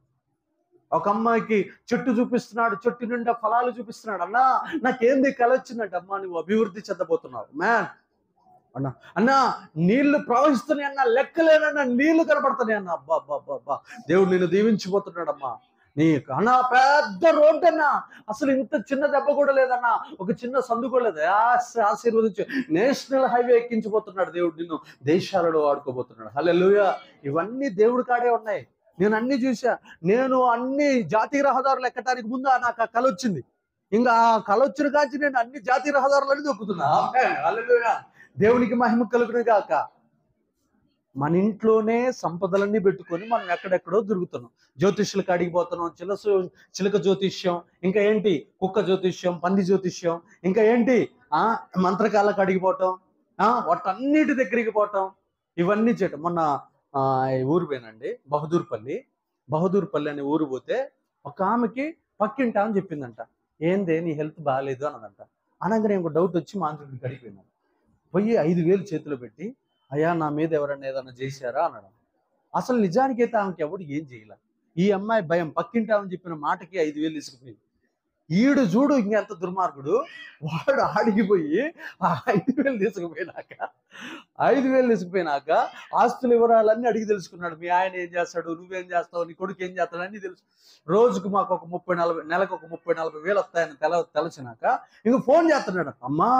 ఒక అమ్మాయికి చెట్టు చూపిస్తున్నాడు చెట్టు నిండా ఫలాలు చూపిస్తున్నాడు అన్నా నాకేంది కల వచ్చిందంటే అమ్మా నువ్వు అభివృద్ధి చెందబోతున్నావు మ్యాన్ అన్నా అన్నా నీళ్లు ప్రవహిస్తున్నాయి అన్న లెక్కలేనన్నా నీళ్లు కనపడుతున్నాయి అన్న అబ్బా అబ్బా అబ్బా అబ్బా దేవుడు నిన్ను దీవించిపోతున్నాడు అమ్మా నీకు అన్నా పెద్ద రోడ్డు అన్నా అసలు ఇంత చిన్న దెబ్బ కూడా లేదన్నా ఒక చిన్న సందు కూడా లేదు ఆశ- ఆశీర్వదించి నేషనల్ హైవే ఎక్కించిపోతున్నాడు దేవుడు నిన్ను దేశాలలో ఆడుకోబోతున్నాడు హల్లెలూయా ఇవన్నీ దేవుడి కాడే ఉన్నాయి నేను అన్ని చూసా నేను అన్ని జాతీయ రహదారులు ఎక్కడానికి ముందు ఆ నాకు ఆ కళ వచ్చింది ఇంకా ఆ కళ వచ్చిన కాంచి నేను అన్ని జాతీయ రహదారులని దొక్కుతున్నా ఆమేన్. హల్లెలూయా దేవునికి మహిమ కలుగును గాక మన ఇంట్లోనే సంపదలన్నీ పెట్టుకొని మనం ఎక్కడెక్కడో తిరుగుతున్నాం జ్యోతిష్యుల కాడికి పోతున్నాం చిలసు చిలక జ్యోతిష్యం ఇంకా ఏంటి కుక్క జ్యోతిష్యం పంది జ్యోతిష్యం ఇంకా ఏంటి ఆ మంత్రకాల కాడికి పోవటం ఆ వాటన్నిటి దగ్గరికి పోవటం ఇవన్నీ చేయటం మొన్న ఆ, ఈ ఊరు పోయినండి బహదూర్పల్లి బహదూర్పల్లి అనే ఊరు పోతే ఒక ఆమెకి పక్కింటి ఆమె చెప్పిందంట ఏందే నీ హెల్త్ బాగాలేదు అన్నదంట అనగానే ఒక డౌట్ వచ్చి మాంత్రికుడికి అడిగిపోయినాను పోయి ఐదు వేలు చేతిలో పెట్టి అయ్యా నా మీద ఎవరన్నా ఏదన్నా చేశారా అన్నాడు అసలు నిజానికైతే ఆమెకి ఎవడు ఏం చేయలే ఈ అమ్మాయి భయం పక్కింటి ఆమె చెప్పిన మాటకి ఐదు వేలు తీసుకుపోయింది ఈడు చూడు ఇంకెంత దుర్మార్గుడు వాడు ఆడికి పోయి ఆ ఐదు వేలు తీసుకుపోయినాక ఐదు వేలు తీసుకుపోయినాక ఆస్తుల వివరాలన్నీ అడిగి తెలుసుకున్నాడు మీ ఆయన ఏం చేస్తాడు నువ్వేం చేస్తావు నీ కొడుకు ఏం చేస్తాడు అన్ని తెలుసు రోజుకు మాకు ఒక ముప్పై నలభై నెలకు ఒక ముప్పై నలభై వేలు వస్తాయని తెల తెలిసినాక ఇంక ఫోన్ చేస్తున్నాడు అమ్మా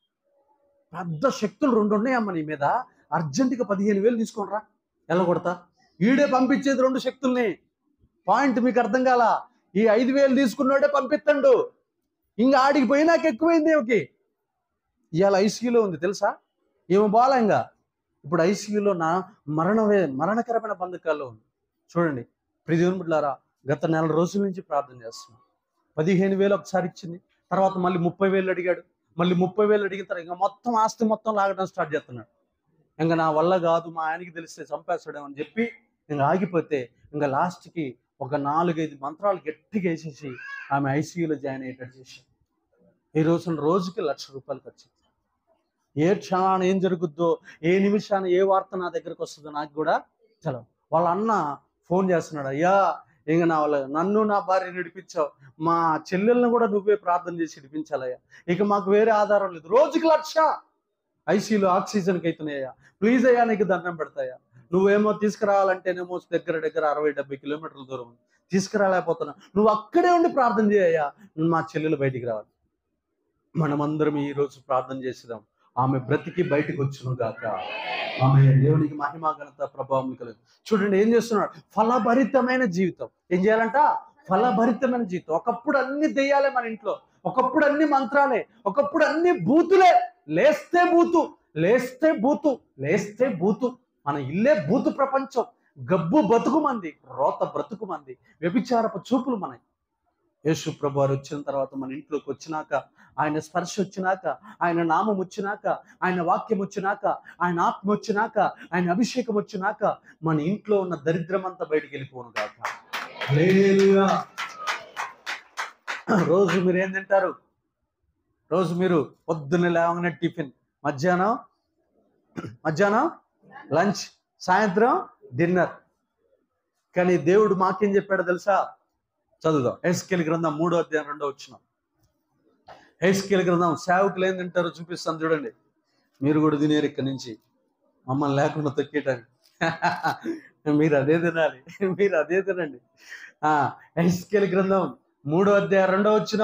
పెద్ద శక్తులు రెండు ఉన్నాయమ్మ నీ మీద అర్జెంటుగా పదిహేను వేలు తీసుకోనరా వెళ్ళగొడతా ఈడే పంపించేది రెండు శక్తుల్ని పాయింట్ మీకు అర్థం కాల ఈ ఐదు వేలు తీసుకున్నాడే పంపిస్తాడు ఇంకా ఆడికి పోయినాక ఎక్కువైంది ఏమికి ఇవాళ ఐసీయూలో ఉంది తెలుసా ఏమో బాలంగా ఇప్పుడు ఐసీయూలో నా మరణమే మరణకరమైన బంధకాల్లో ఉంది చూడండి ప్రిదేవుని బిడ్డారా గత నెల రోజుల నుంచి ప్రార్థన చేస్తున్నాం పదిహేను వేలు ఒకసారి ఇచ్చింది తర్వాత మళ్ళీ ముప్పై వేలు అడిగాడు మళ్ళీ ముప్పై వేలు అడిగిన తర్వాత ఇంకా మొత్తం ఆస్తి మొత్తం లాగడం స్టార్ట్ చేస్తున్నాడు ఇంకా నా వల్ల కాదు మా ఆయనకి తెలిస్తే చంపేస్తాడేమో అని చెప్పి ఇంకా ఆగిపోతే ఇంకా లాస్ట్కి ఒక నాలుగైదు మంత్రాలు గట్టిగా వేసేసి ఆమె ఐసీయూలో జాయిన్ అయ్యేటట్టు చేసి ఈ రోజున రోజుకి లక్ష రూపాయలు ఖర్చు ఏ క్షణాన ఏం జరుగుద్దో ఏ నిమిషాన ఏ వార్త నా దగ్గరకు వస్తుందో నాకు కూడా తెలవు వాళ్ళ అన్న ఫోన్ చేస్తున్నాడు అయ్యా ఇంక నా వాళ్ళ నన్ను నా భార్య నడిపించావు మా చెల్లెల్ని కూడా నువ్వే ప్రార్థన చేసి నడిపించాలయ్యా ఇక మాకు వేరే ఆధారం లేదు రోజుకి లక్ష ఐసీలో ఆక్సిజన్కి అవుతున్నాయ్యా ప్లీజ్ అయ్యా నీకు దండం పెడతాయా నువ్వేమో తీసుకురావాలంటేనేమో దగ్గర దగ్గర అరవై డెబ్బై కిలోమీటర్ల దూరం ఉంది. తీసుకురాలేకపోతున్నా నువ్వు అక్కడే ఉండి ప్రార్థన చేయయ్యా మా చెల్లెలు బయటికి రావాలి మనమందరం ఈ రోజు ప్రార్థన చేసిదాం ఆమె బ్రతికి బయటికి వచ్చును గాక ఆమె దేవునికి మహిమ ఘనత ప్రభావం కలుగు చూడండి ఏం చేస్తున్నాడు ఫలభరితమైన జీవితం ఏం చేయాలంట ఫలభరితమైన జీవితం ఒకప్పుడు అన్ని దెయ్యాలే మన ఇంట్లో ఒకప్పుడు అన్ని మంత్రాలే ఒకప్పుడు అన్ని బూతులే లేస్తే బూతు లేస్తే బూతు లేస్తే బూతు మన ఇల్లే బూతు ప్రపంచం గబ్బు బతుకు మంది రోత బ్రతుకు మంది వ్యభిచారపు చూపులు మనకి యేసు ప్రభు వారు వచ్చిన తర్వాత మన ఇంట్లోకి వచ్చినాక ఆయన స్పర్శ వచ్చినాక ఆయన నామం వచ్చినాక ఆయన వాక్యం వచ్చినాక ఆయన ఆత్మ వచ్చినాక ఆయన అభిషేకం వచ్చినాక మన ఇంట్లో ఉన్న దరిద్రం అంతా బయటికి వెళ్ళిపోను కాక హల్లెలూయా. రోజు మీరు ఏం తింటారు రోజు మీరు పొద్దున్న లేవగానే టిఫిన్ మధ్యాహ్నం మధ్యాహ్నం లంచ్ సాయంత్రం డిన్నర్ కానీ దేవుడు మాకేం చెప్పాడో తెలుసా చదువుదాం ఎస్కేల్ గ్రంథం మూడో అధ్యాయం రెండో వచ్చిన ఎస్కేల్ గ్రంథం సేవకులు ఏం తింటారో చూపిస్తాను చూడండి మీరు కూడా తినేరు ఇక్కడి నుంచి మమ్మల్ని లేకుండా తొక్కేటానికి మీరు అదే తినాలి మీరు అదే తినండి ఆ ఎస్కేల్ గ్రంథం మూడో అధ్యాయం రెండో వచ్చిన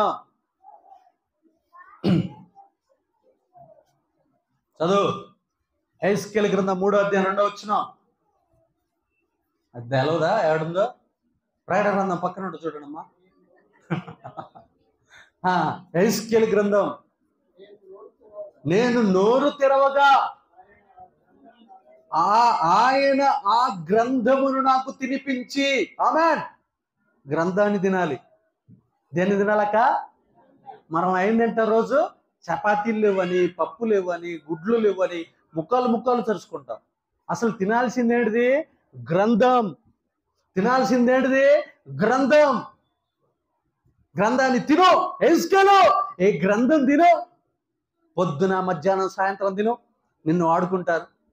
చదువు ఎస్కేల్ గ్రంథం మూడో అధ్యాయం రెండో వచ్చిన అది తెలవదా ఏడుందో ప్రకటన గ్రంథం పక్కన ఉంటుంది చూడండి అమ్మా ఎస్కేల్ గ్రంథం నేను నోరు తెరవగా ఆ ఆయన ఆ గ్రంథమును నాకు తినిపించి ఆమెన్ గ్రంథాన్ని తినాలి దేన్ని తినాలక్క మనం అయిందంట రోజు చపాతీలు లేవని పప్పు లేవని గుడ్లు లేవని ముక్కలు ముక్కలు తెరుచుకుంటాం అసలు తినాల్సిందేంటిది గ్రంథం తినాల్సిందేంటిది గ్రంథం గ్రంథాన్ని తిను వేసుకెళ్ళు ఏ గ్రంథం తిను పొద్దున మధ్యాహ్నం సాయంత్రం తిను నిన్ను ఆడుకుంటారు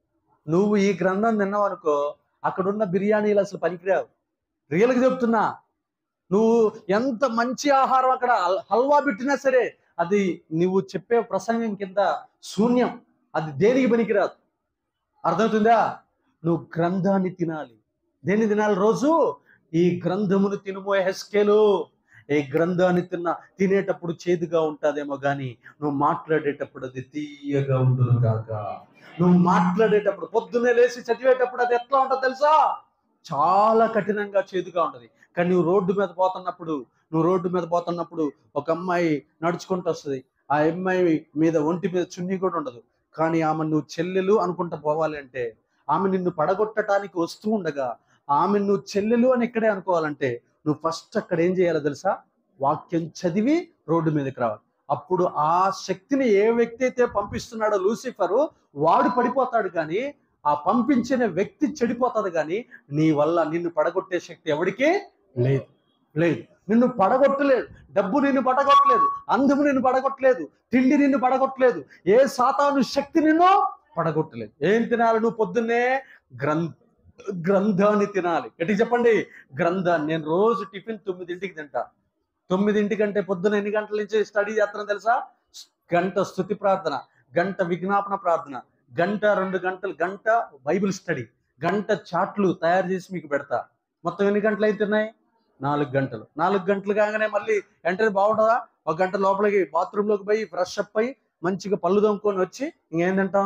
నువ్వు ఈ గ్రంథం తిన్నావు అనుకో అక్కడున్న బిర్యానీలు అసలు పనికిరావు రియల్గా చెప్తున్నా నువ్వు ఎంత మంచి ఆహారం అక్కడ హల్- హల్వా పెట్టినా సరే అది నువ్వు చెప్పే ప్రసంగం కింద శూన్యం అది దేనికి పనికిరాదు అర్థమవుతుందా నువ్వు గ్రంథాన్ని తినాలి దేన్ని తినాలి రోజు ఈ గ్రంథమును తినుమో హెస్కేలు ఈ గ్రంథాన్ని తిన్న తినేటప్పుడు చేదుగా ఉంటుందేమో కానీ నువ్వు మాట్లాడేటప్పుడు అది తీయగా ఉండును కాక నువ్వు మాట్లాడేటప్పుడు పొద్దున్నే లేచి చదివేటప్పుడు అది ఎట్లా ఉంటుంది తెలుసా చాలా కఠినంగా చేదుగా ఉంటది కానీ నువ్వు రోడ్డు మీద పోతున్నప్పుడు నువ్వు రోడ్డు మీద పోతున్నప్పుడు ఒక అమ్మాయి నడుచుకుంటూ వస్తుంది ఆ అమ్మాయి మీద ఒంటి మీద చున్నీ కూడా ఉండదు కానీ ఆమె నువ్వు చెల్లెలు అనుకుంటా పోవాలి అంటే ఆమె నిన్ను పడగొట్టడానికి వస్తూ ఉండగా ఆమె నువ్వు చెల్లెలు అని ఇక్కడే అనుకోవాలంటే నువ్వు ఫస్ట్ అక్కడ ఏం చేయాలో తెలుసా వాక్యం చదివి రోడ్డు మీదకి రావాలి అప్పుడు ఆ శక్తిని ఏ వ్యక్తి అయితే పంపిస్తున్నాడో లూసిఫరు వాడు పడిపోతాడు కానీ ఆ పంపించిన వ్యక్తి చెడిపోతాడు కానీ నీ వల్ల నిన్ను పడగొట్టే శక్తి ఎవడికి లేదు లేదు నిన్ను పడగొట్టలేదు డబ్బు నిన్ను పడగొట్టలేదు అందము నిన్ను పడగొట్టలేదు తిండి నిన్ను పడగొట్టలేదు ఏ సాతాను శక్తి నిన్ను పడగొట్టలేదు ఏం తినాలి నువ్వు పొద్దున్నే గ్రంథ గ్రంథాన్ని తినాలి ఎట్టి చెప్పండి గ్రంథాన్ని నేను రోజు టిఫిన్ తొమ్మిదింటికి తింటా తొమ్మిదింటికంటే పొద్దున ఎన్ని గంటల నుంచి స్టడీ చేస్తానో తెలుసా గంట స్థుతి ప్రార్థన గంట విజ్ఞాపన ప్రార్థన గంట రెండు గంటలు గంట బైబిల్ స్టడీ గంట చాట్లు తయారు చేసి మీకు పెడతా మొత్తం ఎన్ని గంటలు అవుతున్నాయి నాలుగు గంటలు నాలుగు గంటలు కాగానే మళ్ళీ వెంటనే బాగుంటుందా ఒక గంట లోపలికి బాత్రూంలోకి పోయి ఫ్రెష్ అప్ అయ్యి మంచిగా పళ్ళు దొంగకొని వచ్చి ఇంకేం తింటాం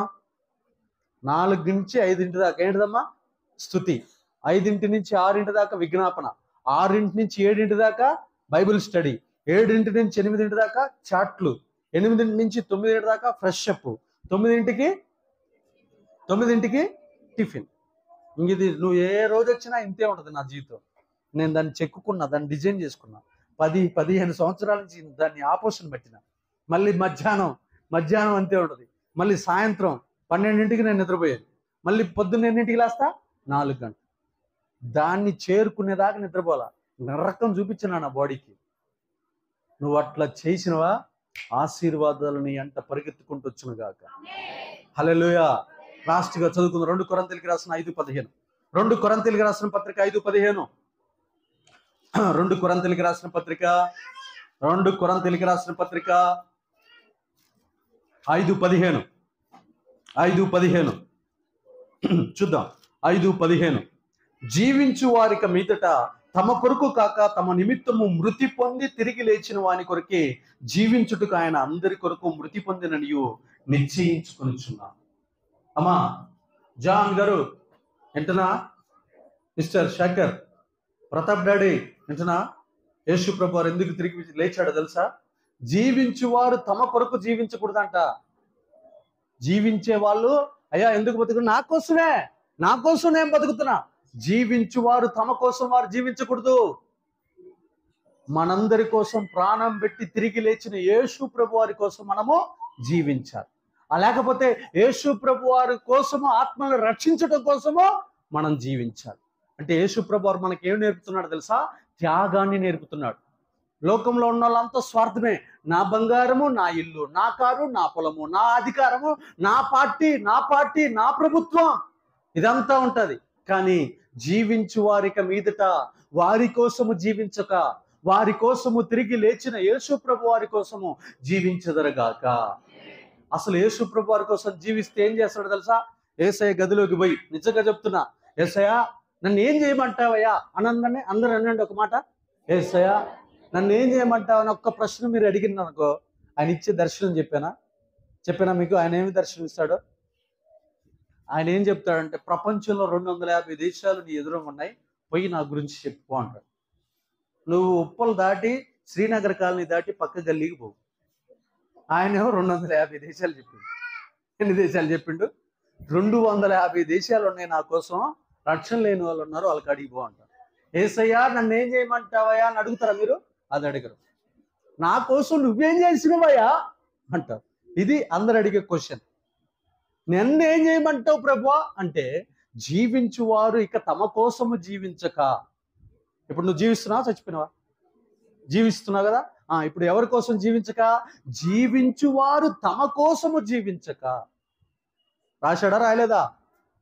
నాలుగు నుంచి ఐదింటి దాకా ఏంటిదమ్మా స్థుతి ఐదింటి నుంచి ఆరింటి దాకా విజ్ఞాపన ఆరింటి నుంచి ఏడింటి దాకా బైబిల్ స్టడీ ఏడింటి నుంచి ఎనిమిదింటి దాకా చాట్లు ఎనిమిదింటి నుంచి తొమ్మిదింటి దాకా ఫ్రెష్ అప్ తొమ్మిదింటికి తొమ్మిదింటికి టిఫిన్ ఇంక ఇది నువ్వు ఏ రోజు వచ్చినా ఇంతే ఉంటుంది నా జీవితం నేను దాన్ని చెక్కుకున్నా దాన్ని డిజైన్ చేసుకున్నా పది పదిహేను సంవత్సరాల నుంచి దాన్ని ఆపోషన్ పెట్టిన మళ్ళీ మధ్యాహ్నం మధ్యాహ్నం అంతే ఉంటుంది మళ్ళీ సాయంత్రం పన్నెండింటికి నేను నిద్రపోయాను మళ్ళీ పొద్దున్న ఎన్నింటికి లేస్తా నాలుగు గంటలు దాన్ని చేరుకునేదాకా నిద్రపోలా నరకం చూపించిన నా బాడీకి నువ్వు అట్లా చేసినవా ఆశీర్వాదాలు నీ అంట పరిగెత్తుకుంటూ వచ్చును గాక హలోయ లాస్ట్ గా చదువుకుంది రెండు కొరంతెలికి రాసిన ఐదు పదిహేను రెండు కొరంతెలికి రాసిన పత్రిక ఐదు పదిహేను రెండు కొరంతెలికి రాసిన పత్రిక రెండు కొరంతెలికి రాసిన పత్రిక ఐదు పదిహేను ఐదు పదిహేను చూద్దాం ఐదు పదిహేను జీవించు వారిక మీదట తమ కొరకు కాక తమ నిమిత్తము మృతి పొంది తిరిగి లేచిన వాని కొరకే జీవించుటకు ఆయన అందరి కొరకు మృతి పొందిననియు నిశ్చయించుకొనిచున్నా అమ్మా జాన్ గారు ఎంటనా మిస్టర్ శేఖర్ ప్రతాప్ డాడీ ఎంటనా యేసు ప్రభు వారు ఎందుకు తిరిగి లేచాడో తెలుసా జీవించువారు తమ కొరకు జీవించకూడదంట జీవించే వాళ్ళు అయ్యా ఎందుకు బతుకు నా కోసమే నా కోసం నేను బతుకుతున్నా జీవించువారు తమ కోసం వారు జీవించకూడదు మనందరి కోసం ప్రాణం పెట్టి తిరిగి లేచిన యేసు ప్రభు వారి కోసం మనము జీవించాలి ఆ లేకపోతే యేసు ప్రభు వారి కోసము ఆత్మను రక్షించడం కోసము మనం జీవించాలి అంటే యేసు ప్రభు వారు మనకి ఏం నేర్పుతున్నాడు తెలుసా త్యాగాన్ని నేర్పుతున్నాడు లోకంలో ఉన్న వాళ్ళంతా స్వార్థమే నా బంగారము నా ఇల్లు నా కారు నా పొలము నా అధికారము నా పార్టీ నా పార్టీ నా ప్రభుత్వం ఇదంతా ఉంటది కానీ జీవించు వారిక మీదట వారి కోసము జీవించక వారి కోసము తిరిగి లేచిన యేసు ప్రభు వారి కోసము జీవించదరగాక అసలు యేసు ప్రభు వారి కోసం జీవిస్తే ఏం చేస్తాడు తెలుసా ఏసయ్య గదిలోకి పోయి నిజంగా చెప్తున్నా ఏసయ్య నన్ను ఏం చేయమంటావయ్యా అనందనే అందరూ అనండి ఒక మాట ఏసయ్య నన్ను ఏం చేయమంటావు అని ఒక్క ప్రశ్న మీరు అడిగిన అనుకో ఆయన ఇచ్చే దర్శనం చెప్పానా చెప్పానా మీకు ఆయన ఏమి దర్శనం ఇస్తాడు ఆయన ఏం చెప్తాడంటే ప్రపంచంలో రెండు వందల యాభై దేశాలు నీ ఎదురుగా ఉన్నాయి పోయి నా గురించి చెప్పు అంటాడు నువ్వు ఉప్పలు దాటి శ్రీనగర్ కాలనీ దాటి పక్క గల్లీకి పోవు ఆయన ఏమో రెండు వందల యాభై దేశాలు చెప్పిండు ఎన్ని దేశాలు చెప్పిండు రెండు వందల యాభై దేశాలు ఉన్నాయి నా కోసం రక్షణ లేని వాళ్ళు ఉన్నారు వాళ్ళకి అడిగి పో అంటారు ఏసయ్యా నన్ను ఏం చేయమంటావయ్యా అని అడుగుతారా మీరు అది అడగరు నా కోసం నువ్వేం చేసినవయ్యా అంటారు ఇది అందరు అడిగే క్వశ్చన్ నన్ను ఏం చేయమంటావు ప్రభా అంటే జీవించువారు ఇక తమ కోసము జీవించక ఇప్పుడు నువ్వు జీవిస్తున్నావా చచ్చిపోయినావా జీవిస్తున్నావు కదా ఆ ఇప్పుడు ఎవరి కోసం జీవించక జీవించువారు తమ కోసము జీవించక రాశాడా రాయలేదా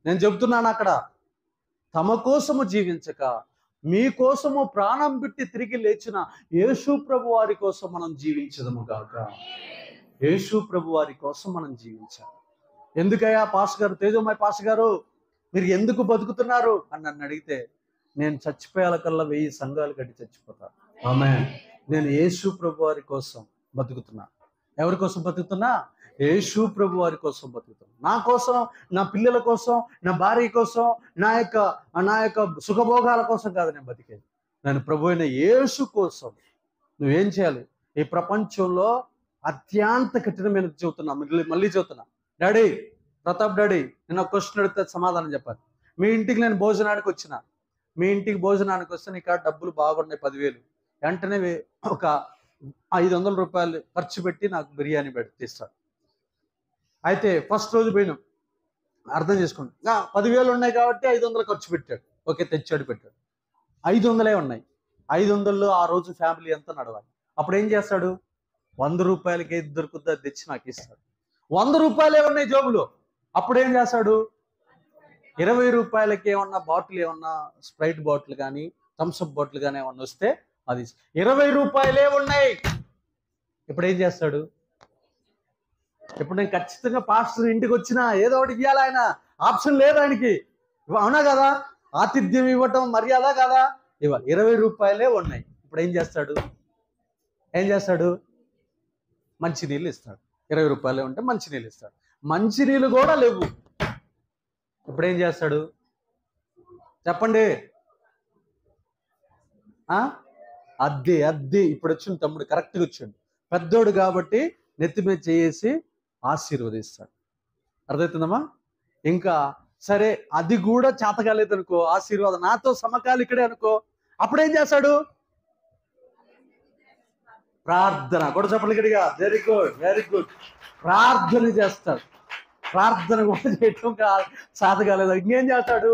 నేను చెబుతున్నాను అక్కడ తమ కోసము జీవించక మీ కోసము ప్రాణం పెట్టి తిరిగి లేచిన యేసు ప్రభు వారి కోసం మనం జీవించదము గాక యేసు ప్రభు వారి కోసం మనం జీవించాలి ఎందుకయ్యా పాస్ గారు తేజోమయ పాస్ గారు మీరు ఎందుకు బతుకుతున్నారు అని నన్ను అడిగితే నేను చచ్చిపోయాల కల్లా వెయ్యి సంఘాలు కట్టి చచ్చిపోతాను ఆమె నేను యేసు ప్రభు వారి కోసం బతుకుతున్నా ఎవరి కోసం బతుకుతున్నా యేసు ప్రభు వారి కోసం బతుకుతున్నా నా కోసం నా పిల్లల కోసం నా భార్య కోసం నా యొక్క నా యొక్క సుఖభోగాల కోసం కాదు నేను బతికేది నేను ప్రభు అయిన యేసు కోసం నువ్వేం చేయాలి ఈ ప్రపంచంలో అత్యంత కఠినమైన చెబుతున్నా మళ్ళీ మళ్ళీ చెబుతున్నా డాడీ ప్రతాప్ డాడీ నేను ఒక క్వశ్చన్ అడిగితే సమాధానం చెప్పాలి మీ ఇంటికి నేను భోజనానికి వచ్చిన మీ ఇంటికి భోజనానికి వస్తే నీకు ఆ డబ్బులు బాగున్నాయి పదివేలు వెంటనే వే- ఒక ఐదు వందల రూపాయలు ఖర్చు పెట్టి నాకు బిర్యానీ పెట్టి ఇస్తాడు అయితే ఫస్ట్ రోజు పోయినాం అర్థం చేసుకోండి "ఆ, పదివేలు ఉన్నాయి కాబట్టి ఐదు వందలు ఖర్చు పెట్టాడు ఓకే తెచ్చాడు పెట్టాడు ఐదు వందలే ఉన్నాయి ఐదు వందల్లో ఆ రోజు ఫ్యామిలీ అంతా నడవాలి అప్పుడు ఏం చేస్తాడు వంద రూపాయలకి ఏది దొరుకుతుందో అది తెచ్చి నాకు ఇస్తాడు వంద రూపాయలే ఉన్నాయి జోబులో అప్పుడు ఏం చేస్తాడు ఇరవై రూపాయలకి ఏమన్నా బాటిల్ ఏమన్నా స్ప్రైట్ బాటిల్ కానీ థమ్స్అప్ బాటిల్ కానీ ఏమన్నా వస్తే అది ఇరవై రూపాయలే ఉన్నాయి ఇప్పుడు ఏం చేస్తాడు ఇప్పుడు నేను ఖచ్చితంగా పాస్టర్ ఇంటికి వచ్చినా ఏదో ఒకటి ఇవ్వాలి ఆయన ఆప్షన్ లేదు ఆయనకి ఇవ్వ- అవునా కదా ఆతిథ్యం ఇవ్వటం మర్యాద కదా ఇవ్వాలి ఇరవై రూపాయలే ఉన్నాయి ఇప్పుడు ఏం చేస్తాడు ఏం చేస్తాడు మంచినీళ్ళు ఇస్తాడు ఇరవై రూపాయలే ఉంటే మంచినీళ్ళు ఇస్తాడు మంచినీళ్ళు కూడా లేవు ఇప్పుడు ఏం చేస్తాడు చెప్పండి ఆ అద్దె అద్దె ఇప్పుడు వచ్చింది తమ్ముడు కరెక్ట్గా వచ్చాడు పెద్దోడు కాబట్టి నెత్తి మీద చేసి ఆశీర్వదిస్తాడు అర్థమవుతుందమ్మా ఇంకా సరే అది కూడా చేతకాలేదు అనుకో ఆశీర్వాదం నాతో సమకాలికడే అనుకో అప్పుడు ఏం చేస్తాడు ప్రార్థన కూడా చెప్పండి గట్టిగా వెరీ గుడ్ వెరీ గుడ్ ప్రార్థన చేస్తాడు ప్రార్థన కూడా చేయటం కా సాధ కాలేదు ఇంకేం చేస్తాడు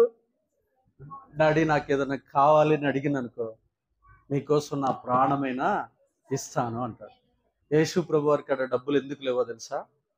డాడీ నాకు ఏదైనా కావాలి అని అడిగిన అనుకో నీకోసం నా ప్రాణమైనా ఇస్తాను అంటాడు యేసు ప్రభు వారికి అక్కడ డబ్బులు ఎందుకు లేవో తెలుసా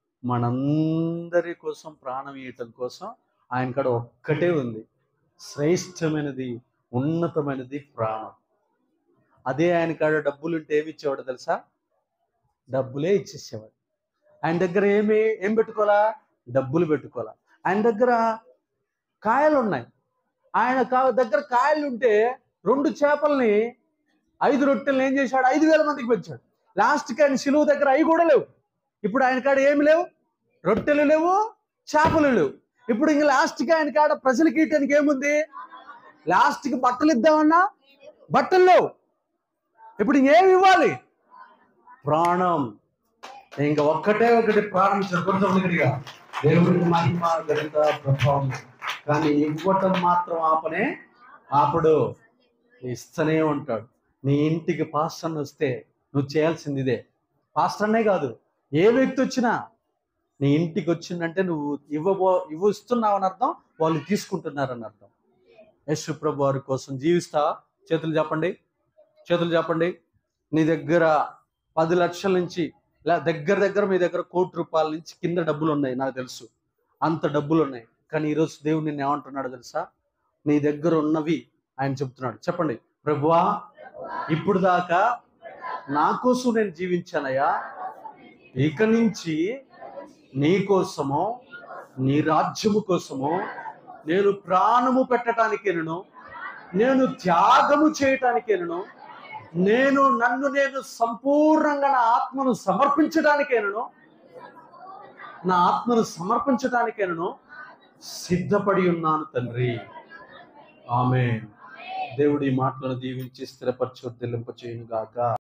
మనందరి కోసం ప్రాణం ఇవ్వటం కోసం ఆయన కాడ ఒక్కటే ఉంది శ్రేష్టమైనది ఉన్నతమైనది ప్రాణం అదే ఆయన కాడ డబ్బులు ఉంటే ఏమి ఇచ్చేవాడు తెలుసా డబ్బులే ఇచ్చేసేవాడు ఆయన దగ్గర ఏమి ఏం పెట్టుకోవాలా డబ్బులు పెట్టుకోవాలా ఆయన దగ్గర కాయలు ఉన్నాయి ఆయన కా- దగ్గర కాయలు ఉంటే రెండు చేపల్ని ఐదు రొట్టెలు ఏం చేశాడు ఐదు వేల మందికి పెంచాడు లాస్ట్కి ఆయన సిలువు దగ్గర అవి కూడా లేవు ఇప్పుడు ఆయన కాడ ఏమి లేవు రొట్టెలు లేవు చేపలు లేవు ఇప్పుడు ఇంక లాస్ట్కి ఆయన కాడ ప్రజలకి ఇయటానికి ఏముంది లాస్ట్కి బట్టలు ఇద్దామన్నా బట్టలు లేవు ఇప్పుడు ఇంకేమి ఇవ్వాలి ప్రాణం ఇంకా ఒక్కటే ఒకటి ప్రాణం కొంచెం ఒకటిగా దేవుడికి మహిమ ఘనత ప్రభావం కానీ ఇవ్వటం మాత్రం ఆపనే ఆపడు ఇస్తూనే ఉంటాడు నీ ఇంటికి పాస్టర్ వస్తే నువ్వు చేయాల్సింది ఇదే పాస్టర్ అనే కాదు ఏ వ్యక్తి వచ్చినా నీ ఇంటికి వచ్చిందంటే నువ్వు ఇవ్వబో ఇవ్వ ఇస్తున్నావు అని అర్థం వాళ్ళు తీసుకుంటున్నారని అర్థం యశు ప్రభు వారి కోసం జీవిస్తావా చేతులు చెప్పండి చేతులు చెప్పండి నీ దగ్గర పది లక్షల నుంచి లే దగ్గర దగ్గర మీ దగ్గర కోటి రూపాయల నుంచి కింద డబ్బులు ఉన్నాయి నాకు తెలుసు అంత డబ్బులు ఉన్నాయి కానీ ఈరోజు దేవుడు నిన్ను ఏమంటున్నాడు తెలుసా నీ దగ్గర ఉన్నవి ఆయన చెప్తున్నాడు చెప్పండి ప్రభువా ఇప్పుడు దాకా నా కోసం నేను జీవించానయ్యా ఇక నుంచి నీ కోసము నీ రాజ్యము కోసము నేను ప్రాణము పెట్టడానికేనను నేను త్యాగము చేయటానికేనను నేను నన్ను నేను సంపూర్ణంగా నా ఆత్మను సమర్పించడానికేనను నా ఆత్మను సమర్పించడానికేనను సిద్ధపడి ఉన్నాను తండ్రి ఆమె దేవుడి మాటలను దీవించి స్థిరపరచు దిల్లింప చేయను గాక